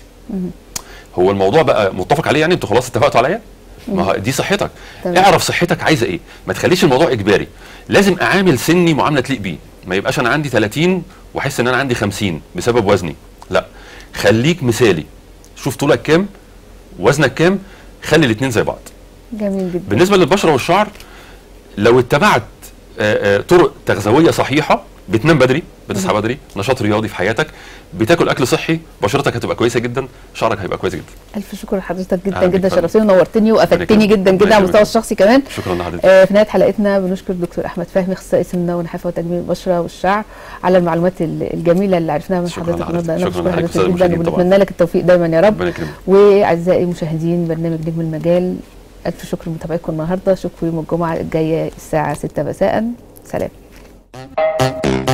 هو الموضوع بقى متفق عليه يعني انتوا خلاص اتفقتوا عليا ما هو دي صحتك تمام. اعرف صحتك عايزه ايه ما تخليش الموضوع اجباري لازم اعامل سني معامله تليق بيه ما يبقاش انا عندي 30 واحس ان انا عندي 50 بسبب وزني لا خليك مثالي شوف طولك كام وزنك كام خلي الاثنين زي بعض جميل جدا بالنسبه للبشره والشعر لو اتبعت آه، آه، طرق تغذويه صحيحه بتنام بدري بتصحى بدري نشاط رياضي في حياتك بتاكل اكل صحي بشرتك هتبقى كويسه جدا شعرك هيبقى كويس جدا الف شكر لحضرتك جدا أهلا بك جدا فندم. شرفتني ونورتني وافدتني يكرمك. جدا جدا ربنا على المستوى يكرمك. الشخصي كمان شكرا لحضرتك آه، في نهايه حلقتنا بنشكر الدكتور احمد فهمي اخصائي سمنه ونحافه وتجميل البشره والشعر على المعلومات ال- الجميله اللي عرفناها من شكراً حضرتك لحضرتك. النهارده انا شكراً بشكر لحضرتك حضرتك أستاذ جدا المشاهدين طبعاً. وبنتمنى لك التوفيق دايما يا رب ربنا يكرمك واعزائي المشاهدين برنامج نجم المجال الف شكر لمتابعتكم النهارده اشوفكم يوم الجمعه الجايه الساعه 6 مساء سلام